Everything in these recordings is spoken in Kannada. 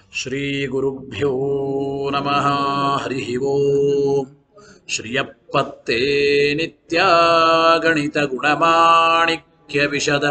ಶ್ರೀಗುರುಭ್ಯೋ ನಮಃ ಹರಿ ಓಂ ಶ್ರಿಯಪ್ಪತ್ತೇ ನಿತ್ಯಾಗಣಿತಗುಣಮಾಣಿಕ್ಯ ವಿಶದ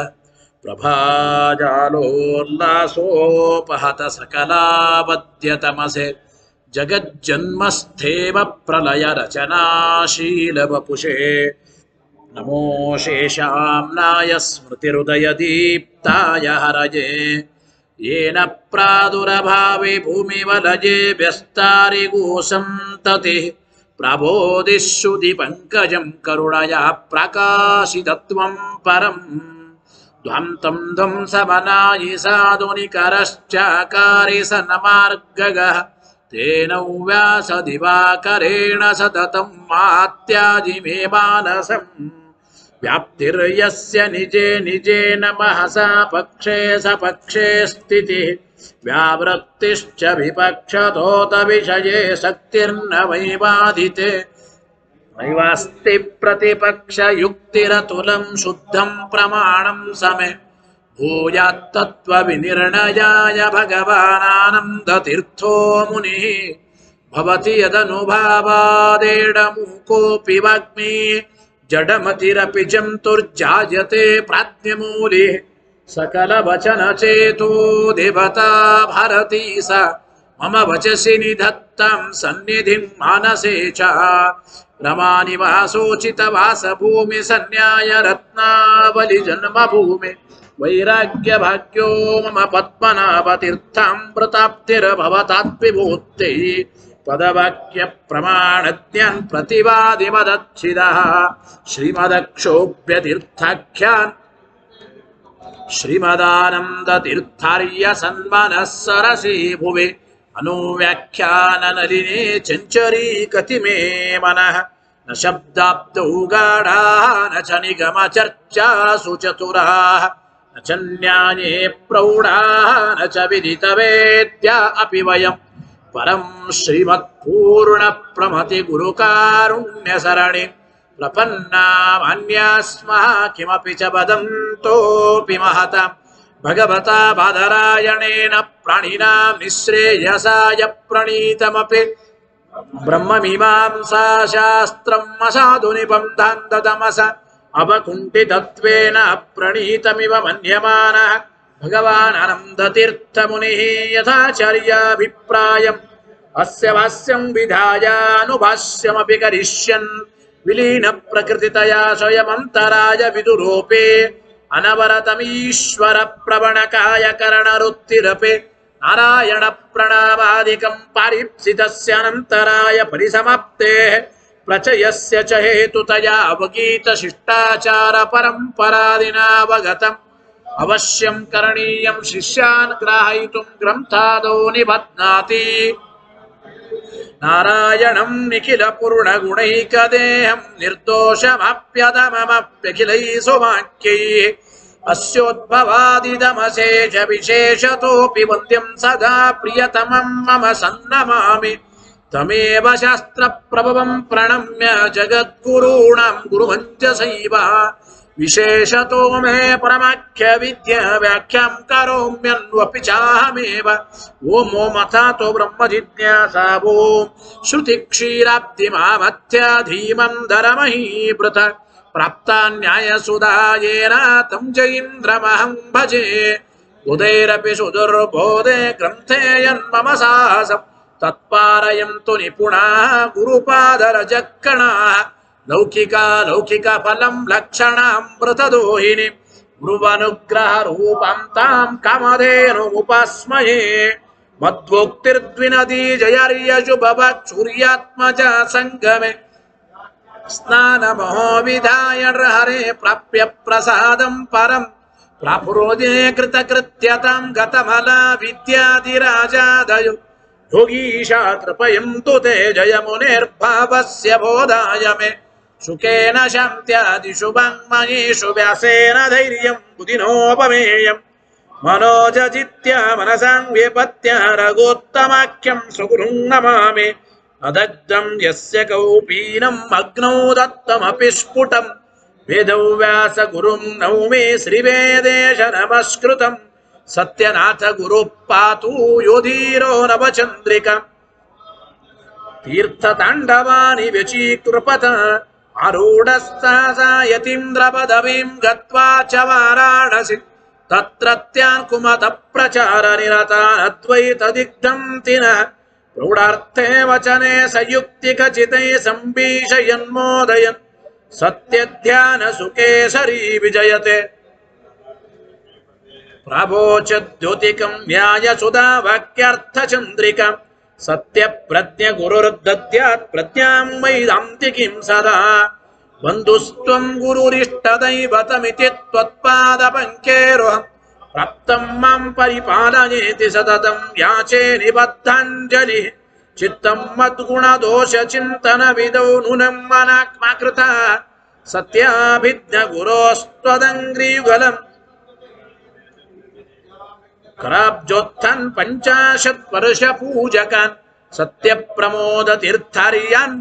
ಪ್ರಭಾಜಾಲೋಲ್ಲಾಸೋಪಹತ ಸಕಲಾವದ್ಯತಮಸೆ ಜಗಜ್ಜನ್ಮಸ್ಥೇಮ ಪ್ರಲಯ ರಚನಾಶೀಲ ವಪುಷೇ ನಮೋ ಶೇಷಾಂನಾಯ ಸ್ಮೃತಿಹೃದಯದೀಪ್ತಾಯ ಹರಜೆ येन प्रादुरभावे भूमिवलये व्यस्तारिगो सन्ततिः प्रबोधिश्रुतिपङ्कजं करुणया प्रकाशितत्वं परम् ध्वन्तं ध्वंसमनायि साधुनिकरश्चाकारि सन्मार्गगः तेन व्यासदिवाकरेण सततं मात्याजि मे मानसम् व्याप्तिर्यस्य निजे निजेन महसा पक्षे सपक्षे स्थितिः व्यावृत्तिश्च विपक्षतोत विषये शक्तिर्न वैबाधिते नैवास्ति प्रतिपक्षयुक्तिरतुलं शुद्धं प्रमाणं समे भूयात्तत्त्वविनिर्णयाय भगवानानन्दतीर्थो मुनिः भवति यदनुभावादेडमूकोऽपि वाग्मी जडमतिरपि जन्तुर्जायते प्राज्ञमूले सकलवचनचेतो देवता भारती सा मम वचसि निधत्तं सन्निधिं मानसे च रमानिवासोचितवासभूमि सन्न्याय रत्नावलिजन्मभूमि वैराग्यभाग्यो मम पद्मनाभतीर्थामृताप्तिर्भवतात्विभूत्यै पदवाक्यप्रमाणज्ञान् प्रतिवादिमदच्छिदः श्रीमदक्षोभ्यतीर्थाख्यान् श्रीमदानन्दतीर्थार्य सन्मनः सरसि भुवि अनुव्याख्याननलिने चञ्चरी कति मे मनः न शब्दाब्दौ गाढाः न च निगमचर्चासु चतुराः न च न्याये प्रौढाः न च विदितवेद्या अपि वयम् परं श्रीमत्पूर्णप्रमति गुरुकारुण्यसरणि प्रपन्नामन्या स्मः किमपि च वदन्तोऽपि महता भगवता बादरायणेन प्राणिना निःश्रेयसाय प्रणीतमपि ब्रह्ममीमांसाशास्त्रम् असाधुनिबन्धान्ततमस अवकुण्ठितत्वेन प्रणीतमिव मन्यमानः भगवान् आनन्दतीर्थमुनिः यथाचार्याभिप्रायम् अस्य भाष्यं विधायानुभाष्यमपि करिष्यन् विलीनप्रकृतितया स्वयमन्तराय विदुरोपे अनवरतमीश्वरप्रवणकाय करणरुत्तिरपे नारायणप्रणामादिकं पारीप्सितस्यानन्तराय परिसमाप्तेः प्रचयस्य च हेतुतया अवगीतशिष्टाचारपरम्परादिनावगतम् अवश्यं करणीयं शिष्यान् ग्राहयितुं ग्रन्थादौ निबध्नाति नारायणं निखिलपूर्णगुणैकदेहं निर्दोषमप्यदममप्यखिलैः सुवाक्यैः अस्योद्भवादिदमशेष विशेषतोऽपि वन्द्यं सदा प्रियतमं मम सन्नमामि तमेव शास्त्रप्रभवं प्रणम्य जगद्गुरूणां गुरुमञ्जसैव विशेषतो मे परमाख्य विद्या व्याख्यां करोम्यन्वपि चाहमेव ॐ मथातो ब्रह्म जिज्ञासा ॐ श्रुतिक्षीराब्धिमामथ्या धीमन्धरमहीभृत प्राप्ता न्यायसुधायेन तं च इन्द्रमहं भजे उदैरपि सुदुर्बोधे ग्रन्थे यन्मम साहसम् तत्पारयन्तु निपुणाः गुरुपादरजक्कणाः लौकिका लौकिकफलं लक्षणामृतदोहिनि गुरुवनुग्रहरूपां तां कामधेनुमुपास्मये मध्वोक्तिर्द्विनदी जयर्यशुभवक्षुर्यात्मजा सङ्गमे स्नानमहो विधाय हरे प्राप्य प्रसादं परम् प्रापुरोजे कृतकृत्यतां गतमला विद्यादिराजादयो योगीशा कृपयन्तु ते जयमुनिर्भावस्य बोधाय मे सुखेन शान्त्यादिषु वाङ्मयेषु व्यासेन धैर्यं बुधिनोपमेयम् मनोजजित्या मनसां व्यपत्या रघोत्तमाख्यं सुगुरुं नमामि अदग्धं यस्य कौपीनम् अग्नौ दत्तमपि स्फुटम् वेदौ व्यासगुरुं नौमि श्रीवेदेश नमस्कृतम् ಸತ್ಯನಾಥ ಗುರು ಪಾತು ಯೋಧೀರೋ ನವಚಂದ್ರಿಕ ತೀರ್ಥ ತಾಂಡವಾನಿ ವ್ಯಚೀಕೃಪತ ಆರೂಢಸ್ಥಾಯತೀಂದ್ರ ಪದವೀಂ ಗತ್ವಾ ಚ ವಾರಾಣಸಿ ತತ್ರತ್ಯಾನ್ ಕುಮತ ಪ್ರಚಾರ ನಿರತಾನ್ ಅದ್ವೈತ ದಿಗ್ಧಂತಿನ ಪ್ರೌಢಾರ್ಥೇ ವಚನೆ ಸಯುಕ್ತಿಕಚಿತೈ ಸಂಭೀಷಯನ್ಮೋದಯನ್ ಸತ್ಯಧ್ಯಾನ ಸುಕೇಸರಿ ವಿಜಯತೆ ಪ್ರಾಭೋಚದ್ಯೋತಿಕಂ ನ್ಯಾಯ ಸುಧಾ ವಾಕ್ಯಾರ್ಥ ಚಂದ್ರಿಕ ಸತ್ಯ ಪ್ರಜ್ಞ ಗುರುರ್ದದ್ಯಾತ್ ಪ್ರಜ್ಞಾಂ ವೈದಾಂತಿಕಿಂ ಸದಾ ಬಂಧುಸ್ತ್ವಂ ಗುರುರಿಷ್ಟ ದೈವತಮಿತಿ ತ್ವತ್ಪಾದ ಪಂಕೇರುಹ ಪ್ರಾಪ್ತಂ ಮಾಂ ಪರಿಪಾಲಯೇತಿ ಸತತಂ ಯಾಚೆ ನಿಬದ್ಧಾಂಜಲಿ ಚಿತ್ತಂ ಮದ್ಗುಣ ದೋಷ ಚಿಂತನ ವಿದೌ ನೂನಂ ಮನಾತ್ಮಕೃತ ಸತ್ಯಾಭಿಜ್ಞ ಗುರೋಸ್ತ್ವದಂಗ್ರೀಯುಗಲಂ कराब्जोत्थान् पञ्चाशत् वर्ष पूजकान् सत्य प्रमोद तीर्थार्यान्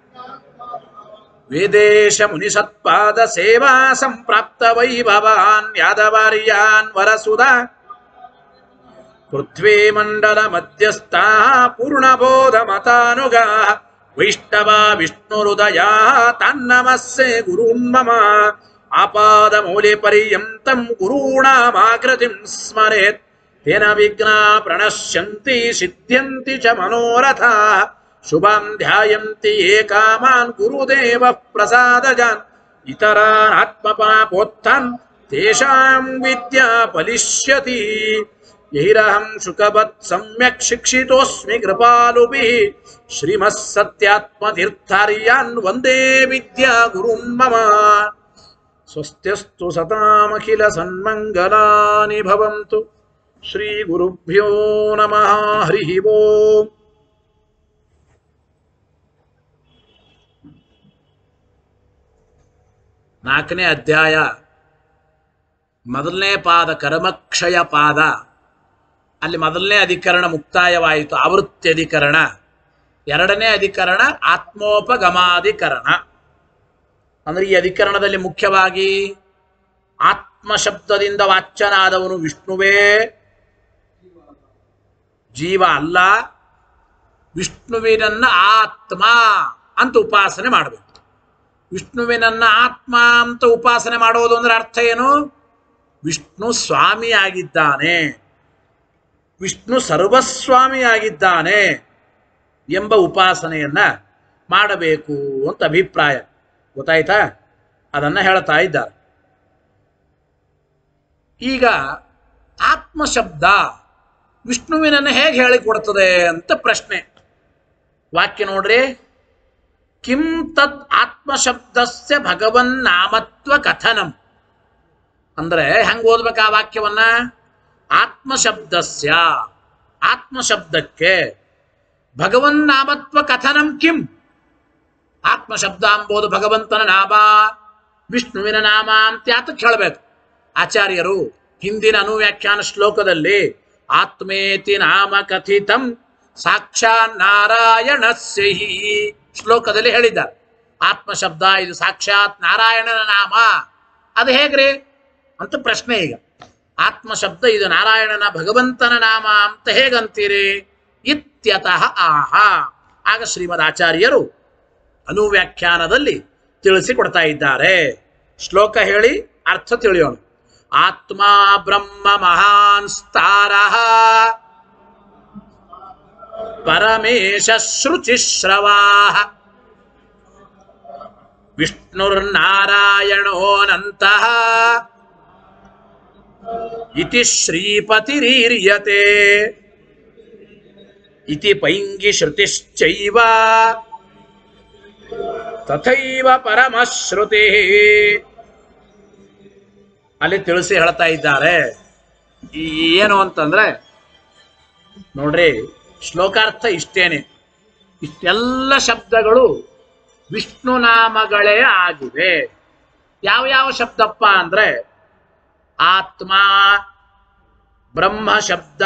वेदेश मुनिसत्पाद सेवा सम्प्राप्त वैभवान् यादवार्यान् वरसुधा पृथ्वी मण्डल मध्यस्थाः पूर्णबोधमतानुगाः वैष्णवा विष्णुरुदयाः तान्नमस्ये गुरून् मम आपादमौलिपर्यन्तं गुरूणामाकृतिं स्मरेत् तेन विघ्ना प्रणश्यन्ति सिद्ध्यन्ति च मनोरथाः शुभं ध्यायन्ति ये कामान् गुरुदेवः प्रसादजान् इतरान् आत्मपापोत्थान् तेषां विद्या फलिष्यति यैरहं शुकवत् सम्यक् शिक्षितोऽस्मि कृपालुभिः श्रीमः सत्यात्मतीर्थार्यान् वन्दे विद्या गुरुन् मम स्वस्त्यस्तु सतामखिल सन्मङ्गलानि भवन्तु श्रीगुरुभ्यो नमः हरिः ओम् ನಾಲ್ಕನೇ ಅಧ್ಯಾಯ ಮೊದಲನೇ ಪಾದ ಕರ್ಮಕ್ಷಯ ಪಾದ ಅಲ್ಲಿ ಮೊದಲನೇ ಅಧಿಕರಣ ಮುಕ್ತಾಯವಾಯಿತು ಆವೃತ್ತಿ ಅಧಿಕರಣ ಎರಡನೇ ಅಧಿಕರಣ ಆತ್ಮೋಪಗಮಾಧಿಕರಣ ಅಂದ್ರೆ ಈ ಅಧಿಕರಣದಲ್ಲಿ ಮುಖ್ಯವಾಗಿ ಆತ್ಮ ಶಬ್ದದಿಂದ ವಾಚ್ಯನಾದವನು ವಿಷ್ಣುವೇ ಜೀವ ಅಲ್ಲ ವಿಷ್ಣುವಿನನ್ನ ಆತ್ಮ ಅಂತ ಉಪಾಸನೆ ಮಾಡಬೇಕು ವಿಷ್ಣುವಿನನ್ನ ಆತ್ಮ ಅಂತ ಉಪಾಸನೆ ಮಾಡೋದು ಅಂದ್ರೆ ಅರ್ಥ ಏನು ವಿಷ್ಣು ಸ್ವಾಮಿಯಾಗಿದ್ದಾನೆ ವಿಷ್ಣು ಸರ್ವಸ್ವಾಮಿಯಾಗಿದ್ದಾನೆ ಎಂಬ ಉಪಾಸನೆಯನ್ನ ಮಾಡಬೇಕು ಅಂತ ಅಭಿಪ್ರಾಯ ಗೊತ್ತಾಯ್ತಾ ಅದನ್ನ ಹೇಳ್ತಾ ಇದ್ದಾರೆ ಈಗ ಆತ್ಮ ಶಬ್ದ ವಿಷ್ಣುವಿನನ್ನು ಹೇಗೆ ಹೇಳಿಕೊಡ್ತದೆ ಅಂತ ಪ್ರಶ್ನೆ ವಾಕ್ಯ ನೋಡ್ರಿ ಕಿಂ ತತ್ ಆತ್ಮಶಬ್ದಸ್ಯ ಭಗವನ್ ನಾಮತ್ವ ಕಥನಂ ಅಂದ್ರೆ ಹೆಂಗ್ ಓದ್ಬೇಕು ಆ ವಾಕ್ಯವನ್ನ ಆತ್ಮಶಬ್ದಸ್ಯ ಆತ್ಮಶಬ್ದಕ್ಕೆ ಭಗವನ್ ನಾಮತ್ವ ಕಥನಂ ಕಿಂ ಆತ್ಮಶಬ್ದ ಎಂಬುದು ಭಗವಂತನ ನಾಮ ವಿಷ್ಣುವಿನ ನಾಮ ಅಂತ ಯಾತಕ್ಕೆ ಹೇಳಬೇಕು ಆಚಾರ್ಯರು ಹಿಂದಿನ ಅನುವ್ಯಾಖ್ಯಾನ ಶ್ಲೋಕದಲ್ಲಿ ಆತ್ಮೇತಿ ನಾಮ ಕಥಿತಂ ಸಾಕ್ಷಾತ್ ನಾರಾಯಣಸ್ಯ ಹಿ ಶ್ಲೋಕದಲ್ಲಿ ಹೇಳಿದ್ದಾರೆ ಆತ್ಮ ಶಬ್ದ ಇದು ಸಾಕ್ಷಾತ್ ನಾರಾಯಣನ ನಾಮ ಅದು ಹೇಗ್ರಿ ಅಂತ ಪ್ರಶ್ನೆ ಈಗ ಆತ್ಮ ಶಬ್ದ ಇದು ನಾರಾಯಣನ ಭಗವಂತನ ನಾಮ ಅಂತ ಹೇಗಂತೀರಿ ಇತ್ಯತಃ ಆಹ ಆಗ ಶ್ರೀಮದ್ ಆಚಾರ್ಯರು ಅನುವ್ಯಾಖ್ಯಾನದಲ್ಲಿ ತಿಳಿಸಿಕೊಡ್ತಾ ಇದ್ದಾರೆ ಶ್ಲೋಕ ಹೇಳಿ ಅರ್ಥ ತಿಳಿಯೋಣ ಆತ್ಮ ಬ್ರಹ್ಮ ಮಹಾನ್ ಸ್ತಾರಃ ಪರಮೇಶ ಶೃಚಿಶ್ರವಾಹ ವಿಷ್ಣುರ್ನಾರಾಯಣೋನಂತಃ ಇತಿ ಶ್ರೀಪತಿರೀರ್ಯತೆ ಇತಿ ಪೈಂಗಿ ಶ್ರುತಿಶ್ಚೈವ ತಥೈವ ಪರಮಶ್ರುತಿ ಅಲ್ಲಿ ತಿಳಿಸಿ ಹೇಳ್ತಾ ಇದ್ದಾರೆ ಈ ಏನು ಅಂತಂದ್ರೆ ನೋಡ್ರಿ ಶ್ಲೋಕಾರ್ಥ ಇಷ್ಟೇನೆ ಇಷ್ಟೆಲ್ಲ ಶಬ್ದಗಳು ವಿಷ್ಣು ನಾಮಗಳೇ ಆಗಿವೆ ಯಾವ ಯಾವ ಶಬ್ದಪ್ಪ ಅಂದ್ರೆ ಆತ್ಮ ಬ್ರಹ್ಮ ಶಬ್ದ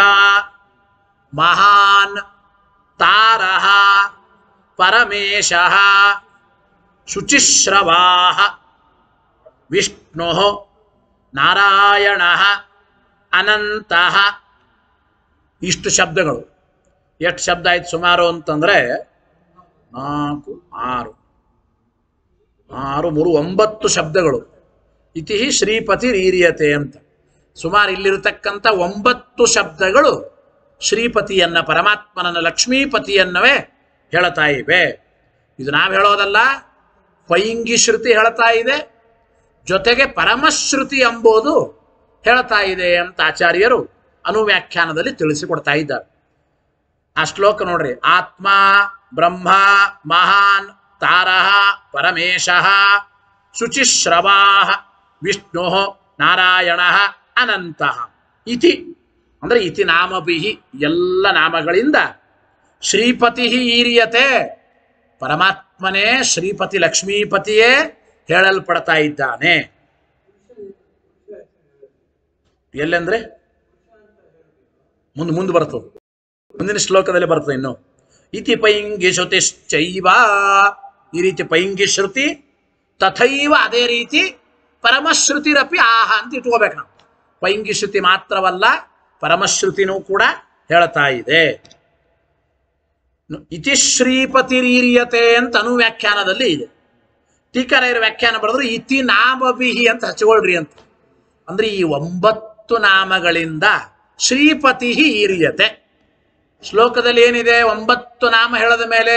ಮಹಾನ್ ತಾರಃ ಪರಮೇಶ ಶುಚಿಶ್ರವಾ ವಿಷ್ಣು ನಾರಾಯಣ ಅನಂತಹ ಇಷ್ಟು ಶಬ್ದಗಳು ಎಷ್ಟು ಶಬ್ದ ಆಯ್ತು ಸುಮಾರು ಅಂತಂದ್ರೆ ನಾಲ್ಕು ಆರು ಆರು ಮೂರು ಒಂಬತ್ತು ಶಬ್ದಗಳು ಇತಿ ಶ್ರೀಪತಿ ರೀರಿಯತೆ ಅಂತ ಸುಮಾರು ಇಲ್ಲಿರತಕ್ಕಂಥ ಒಂಬತ್ತು ಶಬ್ದಗಳು ಶ್ರೀಪತಿಯನ್ನ ಪರಮಾತ್ಮನನ್ನ ಲಕ್ಷ್ಮೀಪತಿಯನ್ನವೇ ಹೇಳ್ತಾ ಇವೆ ಇದು ನಾವು ಹೇಳೋದಲ್ಲ ಪೈಂಗಿ ಶ್ರುತಿ ಹೇಳ್ತಾ ಇದೆ ಜೊತೆಗೆ ಪರಮಶ್ರುತಿ ಎಂಬುದು ಹೇಳ್ತಾ ಇದೆ ಅಂತ ಆಚಾರ್ಯರು ಅನುವ್ಯಾಖ್ಯಾನದಲ್ಲಿ ತಿಳಿಸಿಕೊಡ್ತಾ ಇದ್ದಾರೆ ಆ ಶ್ಲೋಕ ನೋಡ್ರಿ ಆತ್ಮ ಬ್ರಹ್ಮ ಮಹಾನ್ ತಾರಃ ಪರಮೇಶಃ ಶುಚಿಶ್ರವಾ ವಿಷ್ಣು ನಾರಾಯಣ ಅನಂತಃ ಇತಿ ಅಂದ್ರೆ ಇತಿ ನಾಮಭಿಹಿ ಎಲ್ಲ ನಾಮಗಳಿಂದ ಶ್ರೀಪತಿ ಈರಿಯತೆ ಪರಮಾತ್ಮನೇ ಶ್ರೀಪತಿ ಲಕ್ಷ್ಮೀಪತಿಯೇ ಹೇಳಲ್ಪಡ್ತಾ ಇದ್ದಾನೆ ಎಲ್ಲೆಂದ್ರೆ ಮುಂದೆ ಮುಂದೆ ಬರ್ತದೆ ಮುಂದಿನ ಶ್ಲೋಕದಲ್ಲಿ ಬರ್ತದೆ ಇನ್ನು ಇತಿ ಪೈಂಗಿ ಶ್ರುತಿಶ್ಚೈವ ಈ ರೀತಿ ಪೈಂಗಿ ಶ್ರುತಿ ತಥೈವ ಅದೇ ರೀತಿ ಪರಮಶ್ರುತಿರಪಿ ಆಹ ಅಂತ ಇಟ್ಕೋಬೇಕು ನಾವು ಪೈಂಗಿ ಶ್ರುತಿ ಮಾತ್ರವಲ್ಲ ಪರಮಶ್ರುತಿನೂ ಕೂಡ ಹೇಳ್ತಾ ಇದೆ ಇತಿ ಶ್ರೀಪತಿರೀರಿಯತೆ ಅಂತ ಅನುವ್ಯಾಖ್ಯಾನದಲ್ಲಿ ಇದೆ ಟೀಕರಾಯರ ವ್ಯಾಖ್ಯಾನ ಬರೆದ್ರು ಇತಿ ನಾಮಭಿಹಿ ಅಂತ ಹಚ್ಕೊಳ್ರಿ ಅಂತ ಅಂದ್ರೆ ಈ ಒಂಬತ್ತು ನಾಮಗಳಿಂದ ಶ್ರೀಪತಿ ಈರಿಯತೆ ಶ್ಲೋಕದಲ್ಲಿ ಏನಿದೆ ಒಂಬತ್ತು ನಾಮ ಹೇಳದ ಮೇಲೆ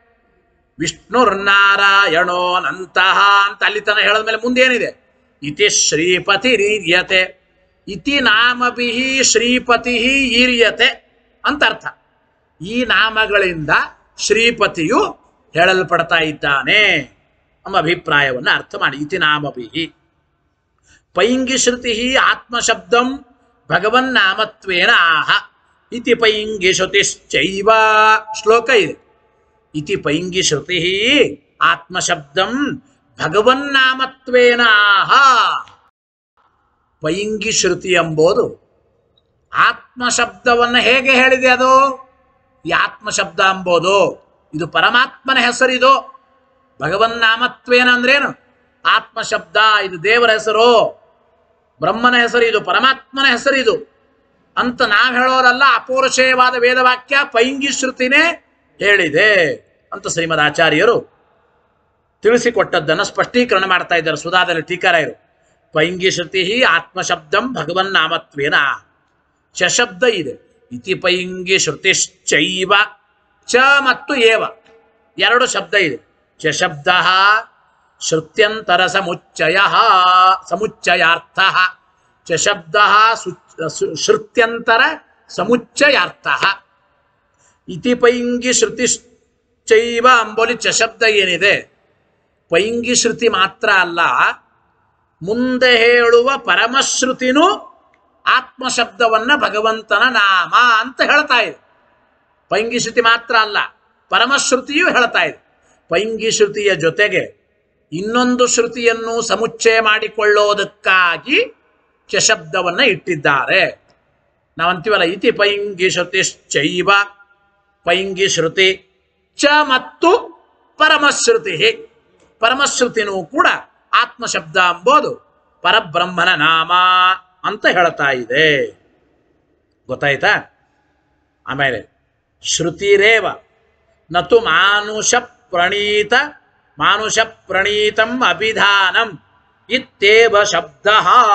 ವಿಷ್ಣುರ್ನಾರಾಯಣೋನಂತಹ ಅಂತ ಅಲ್ಲಿ ತನ ಹೇಳದ ಮೇಲೆ ಮುಂದೆ ಏನಿದೆ ಇತಿ ಶ್ರೀಪತಿ ರೀರ್ಯತೆ ಇತಿ ನಾಮಭಿಹಿ ಶ್ರೀಪತಿ ಈರ್ಯತೆ ಅಂತ ಅರ್ಥ ಈ ನಾಮಗಳಿಂದ ಶ್ರೀಪತಿಯು ಹೇಳಲ್ಪಡ್ತಾ ಇದ್ದಾನೆ ಎಂಬ ಅಭಿಪ್ರಾಯವನ್ನು ಅರ್ಥ ಮಾಡಿ ಇತಿ ನಾಮಭಿಹಿ ಪೈಂಗಿ ಶ್ರುತಿ ಆತ್ಮಶಬ್ದಂ ಭಗವನ್ನಾಮತ್ವೇನ ಆಹ ಇತಿ ಪೈಂಗಿ ಶ್ರುತಿಶ್ಚೈವ ಶ್ಲೋಕ ಇದೆ ಇತಿ ಪೈಂಗಿ ಶ್ರುತಿ ಆತ್ಮಶಬ್ದಂ ಭಗವನ್ನಾಮತ್ವೇನ ಆಹ ಪೈಂಗಿ ಶ್ರುತಿ ಎಂಬುದು ಆತ್ಮಶಬ್ದವನ್ನು ಹೇಗೆ ಹೇಳಿದೆ ಅದು ಈ ಆತ್ಮಶಬ್ದ ಎಂಬುದು ಇದು ಪರಮಾತ್ಮನ ಹೆಸರಿದು ಭಗವನ್ನಾಮತ್ವೇನ ಅಂದ್ರೇನು ಆತ್ಮಶಬ್ದ ಇದು ದೇವರ ಹೆಸರು ಬ್ರಹ್ಮನ ಹೆಸರು ಇದು ಪರಮಾತ್ಮನ ಹೆಸರು ಇದು ಅಂತ ನಾವು ಹೇಳೋದಲ್ಲ ಅಪೌರುಷೇಯವಾದ ವೇದವಾಕ್ಯ ಪೈಂಗಿ ಶ್ರುತಿನೇ ಹೇಳಿದೆ ಅಂತ ಶ್ರೀಮದ್ ಆಚಾರ್ಯರು ತಿಳಿಸಿಕೊಟ್ಟದ್ದನ್ನು ಸ್ಪಷ್ಟೀಕರಣ ಮಾಡ್ತಾ ಇದ್ದಾರೆ ಸುಧಾದಲ್ಲಿ ಟೀಕಾರಾಯರು ಪೈಂಗಿ ಶ್ರುತಿ ಆತ್ಮಶಬ್ದಂ ಭಗವನ್ ನಾಮತ್ವೇನ ಶಬ್ದ ಇದೆ ಇತಿ ಪೈಂಗಿ ಶ್ರುತಿಶ್ಚೈವ ಚ ಮತ್ತು ಏವ ಎರಡು ಶಬ್ದ ಇದೆ ಚ ಶಬ್ದ ಶ್ರುತ್ಯಂತರ ಸಮುಚ್ಚಯ ಸಮುಚ್ಚಯಾರ್ಥ ಚ ಶಬ್ದ ಶ್ರುತ್ಯಂತರ ಸಮುಚ್ಚಯಾರ್ಥ ಇತಿ ಪೈಂಗಿ ಶ್ರುತಿಶ್ಚೈವ ಅಂಬೋಲಿ ಚ ಶಬ್ದ ಏನಿದೆ ಪೈಂಗಿ ಶ್ರುತಿ ಮಾತ್ರ ಅಲ್ಲ ಮುಂದೆ ಹೇಳುವ ಪರಮಶ್ರುತಿನೂ ಆತ್ಮಶಬ್ದವನ್ನ ಭಗವಂತನ ನಾಮ ಅಂತ ಹೇಳ್ತಾ ಇದೆ ಪೈಂಗಿ ಶ್ರುತಿ ಮಾತ್ರ ಅಲ್ಲ ಪರಮಶ್ರುತಿಯೂ ಹೇಳ್ತಾ ಇದೆ ಪೈಂಗಿ ಶ್ರುತಿಯ ಜೊತೆಗೆ ಇನ್ನೊಂದು ಶ್ರುತಿಯನ್ನು ಸಮುಚ್ಚಯ ಮಾಡಿಕೊಳ್ಳೋದಕ್ಕಾಗಿ ಚಶಬ್ದವನ್ನ ಇಟ್ಟಿದ್ದಾರೆ ನಾವಂತೀವಲ್ಲ ಇತಿ ಪೈಂಗಿ ಶ್ರುತಿಶ್ಚೈವ ಪೈಂಗಿ ಶ್ರುತಿ ಚ ಮತ್ತು ಪರಮಶ್ರುತಿ ಪರಮಶ್ರುತಿನೂ ಕೂಡ ಆತ್ಮಶಬ್ದ ಎಂಬುದು ಪರಬ್ರಹ್ಮನ ನಾಮ ಅಂತ ಹೇಳ್ತಾ ಇದೆ ಗೊತ್ತಾಯ್ತಾ ಆಮೇಲೆ ಶ್ರುತಿರೇವ ನತು ಮಾನುಷ ಪ್ರಣೀತ ಮಾನುಷ ಪ್ರಣೀತಂ ಅಭಿಧಾನಂ ಇತ್ಯೇವ ಶಬ್ದ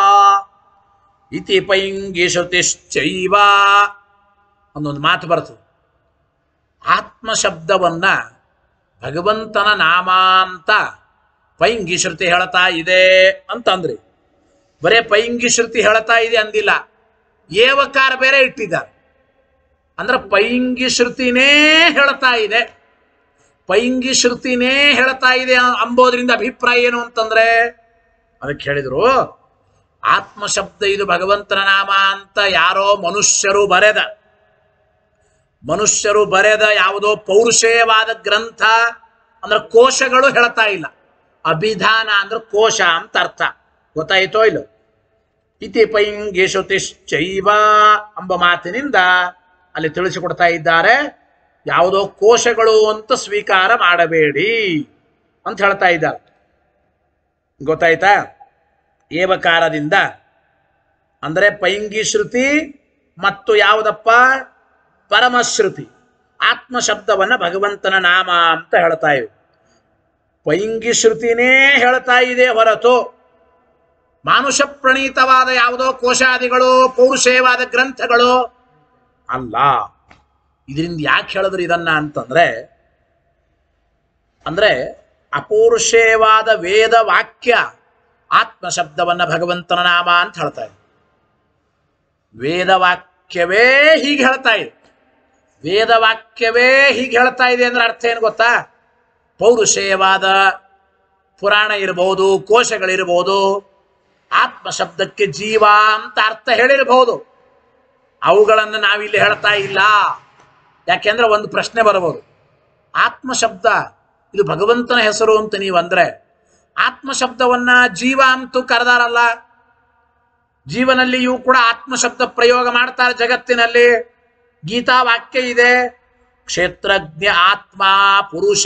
ಇತಿ ಪೈಂಗಿ ಶ್ರುತಿಶ್ಚೈವ ಒಂದೊಂದು ಮಾತು ಬರ್ತದೆ ಆತ್ಮಶಬ್ದವನ್ನ ಭಗವಂತನ ನಾಮ ಅಂತ ಪೈಂಗಿ ಶ್ರುತಿ ಹೇಳ್ತಾ ಇದೆ ಅಂತಂದ್ರಿ ಬರೇ ಪೈಂಗಿ ಶ್ರುತಿ ಹೇಳ್ತಾ ಇದೆ ಅಂದಿಲ್ಲ ಏವಕಾರ ಬೇರೆ ಇಟ್ಟಿದ್ದಾರೆ ಅಂದ್ರೆ ಪೈಂಗಿ ಶ್ರುತಿನೇ ಹೇಳ್ತಾ ಇದೆ ಪೈಂಗಿ ಶ್ರುತಿನೇ ಹೇಳ್ತಾ ಇದೆ ಅಂಬೋದ್ರಿಂದ ಅಭಿಪ್ರಾಯ ಏನು ಅಂತಂದ್ರೆ ಅದಕ್ಕೆ ಹೇಳಿದ್ರು ಆತ್ಮಶಬ್ದ ಇದು ಭಗವಂತನ ನಾಮ ಅಂತ ಯಾರೋ ಮನುಷ್ಯರು ಬರೆದ ಮನುಷ್ಯರು ಬರೆದ ಯಾವುದೋ ಪೌರುಷೇಯವಾದ ಗ್ರಂಥ ಅಂದ್ರೆ ಕೋಶಗಳು ಹೇಳ್ತಾ ಇಲ್ಲ ಅಭಿಧಾನ ಅಂದ್ರೆ ಕೋಶ ಅಂತ ಅರ್ಥ ಗೊತ್ತಾಯಿತೋ ಇಲ್ಲ ಇತಿ ಪೈಂಗಿ ಶ್ರುತಿಶ್ಚೈವ ಎಂಬ ಮಾತಿನಿಂದ ಅಲ್ಲಿ ತಿಳಿಸಿಕೊಡ್ತಾ ಇದ್ದಾರೆ ಯಾವುದೋ ಕೋಶಗಳು ಅಂತ ಸ್ವೀಕಾರ ಮಾಡಬೇಡಿ ಅಂತ ಹೇಳ್ತಾ ಇದ್ದಾರೆ ಗೊತ್ತಾಯ್ತಾ ಏವಕಾರದಿಂದ ಅಂದರೆ ಪೈಂಗಿ ಶ್ರುತಿ ಮತ್ತು ಯಾವುದಪ್ಪ ಪರಮಶ್ರುತಿ ಆತ್ಮ ಶಬ್ದವನ್ನ ಭಗವಂತನ ನಾಮ ಅಂತ ಹೇಳ್ತಾ ಇವೆ ಪೈಂಗಿ ಶ್ರುತಿನೇ ಹೇಳ್ತಾ ಇದೆ ಹೊರತು ಮಾನುಷ ಪ್ರಣೀತವಾದ ಯಾವುದೋ ಕೋಶಾದಿಗಳು ಪೌರುಷೇಯವಾದ ಗ್ರಂಥಗಳು ಅಲ್ಲ ಇದರಿಂದ ಯಾಕೆ ಹೇಳಿದ್ರು ಇದನ್ನ ಅಂತಂದ್ರೆ ಅಂದ್ರೆ ಅಪೌರುಷೇಯವಾದ ವೇದ ವಾಕ್ಯ ಆತ್ಮ ಶಬ್ದವನ್ನ ಭಗವಂತನ ನಾಮ ಅಂತ ಹೇಳ್ತಾ ಇದೆ ವೇದ ವಾಕ್ಯವೇ ಹೀಗೆ ಹೇಳ್ತಾ ಇದೆ ವೇದ ವಾಕ್ಯವೇ ಹೀಗೆ ಹೇಳ್ತಾ ಇದೆ ಅಂದ್ರೆ ಅರ್ಥ ಏನು ಗೊತ್ತಾ ಪೌರುಷೇಯವಾದ ಪುರಾಣ ಇರಬಹುದು ಕೋಶಗಳಿರಬಹುದು ಆತ್ಮ ಶಬ್ದಕ್ಕೆ ಜೀವ ಅಂತ ಅರ್ಥ ಹೇಳಿರಬಹುದು ಅವುಗಳನ್ನು ನಾವಿಲ್ಲಿ ಹೇಳ್ತಾ ಇಲ್ಲ ಯಾಕೆಂದ್ರೆ ಒಂದು ಪ್ರಶ್ನೆ ಬರಬಹುದು ಆತ್ಮ ಶಬ್ದ ಇದು ಭಗವಂತನ ಹೆಸರು ಅಂತ ನೀವು ಅಂದ್ರೆ ಆತ್ಮ ಶಬ್ದವನ್ನ ಜೀವ ಅಂತೂ ಕರೆದಾರಲ್ಲ ಜೀವನಲ್ಲಿಯೂ ಕೂಡ ಆತ್ಮ ಶಬ್ದ ಪ್ರಯೋಗ ಮಾಡ್ತಾರೆ ಜಗತ್ತಿನಲ್ಲಿ ಗೀತಾ ವಾಕ್ಯ ಇದೆ ಕ್ಷೇತ್ರಜ್ಞ ಆತ್ಮ ಪುರುಷ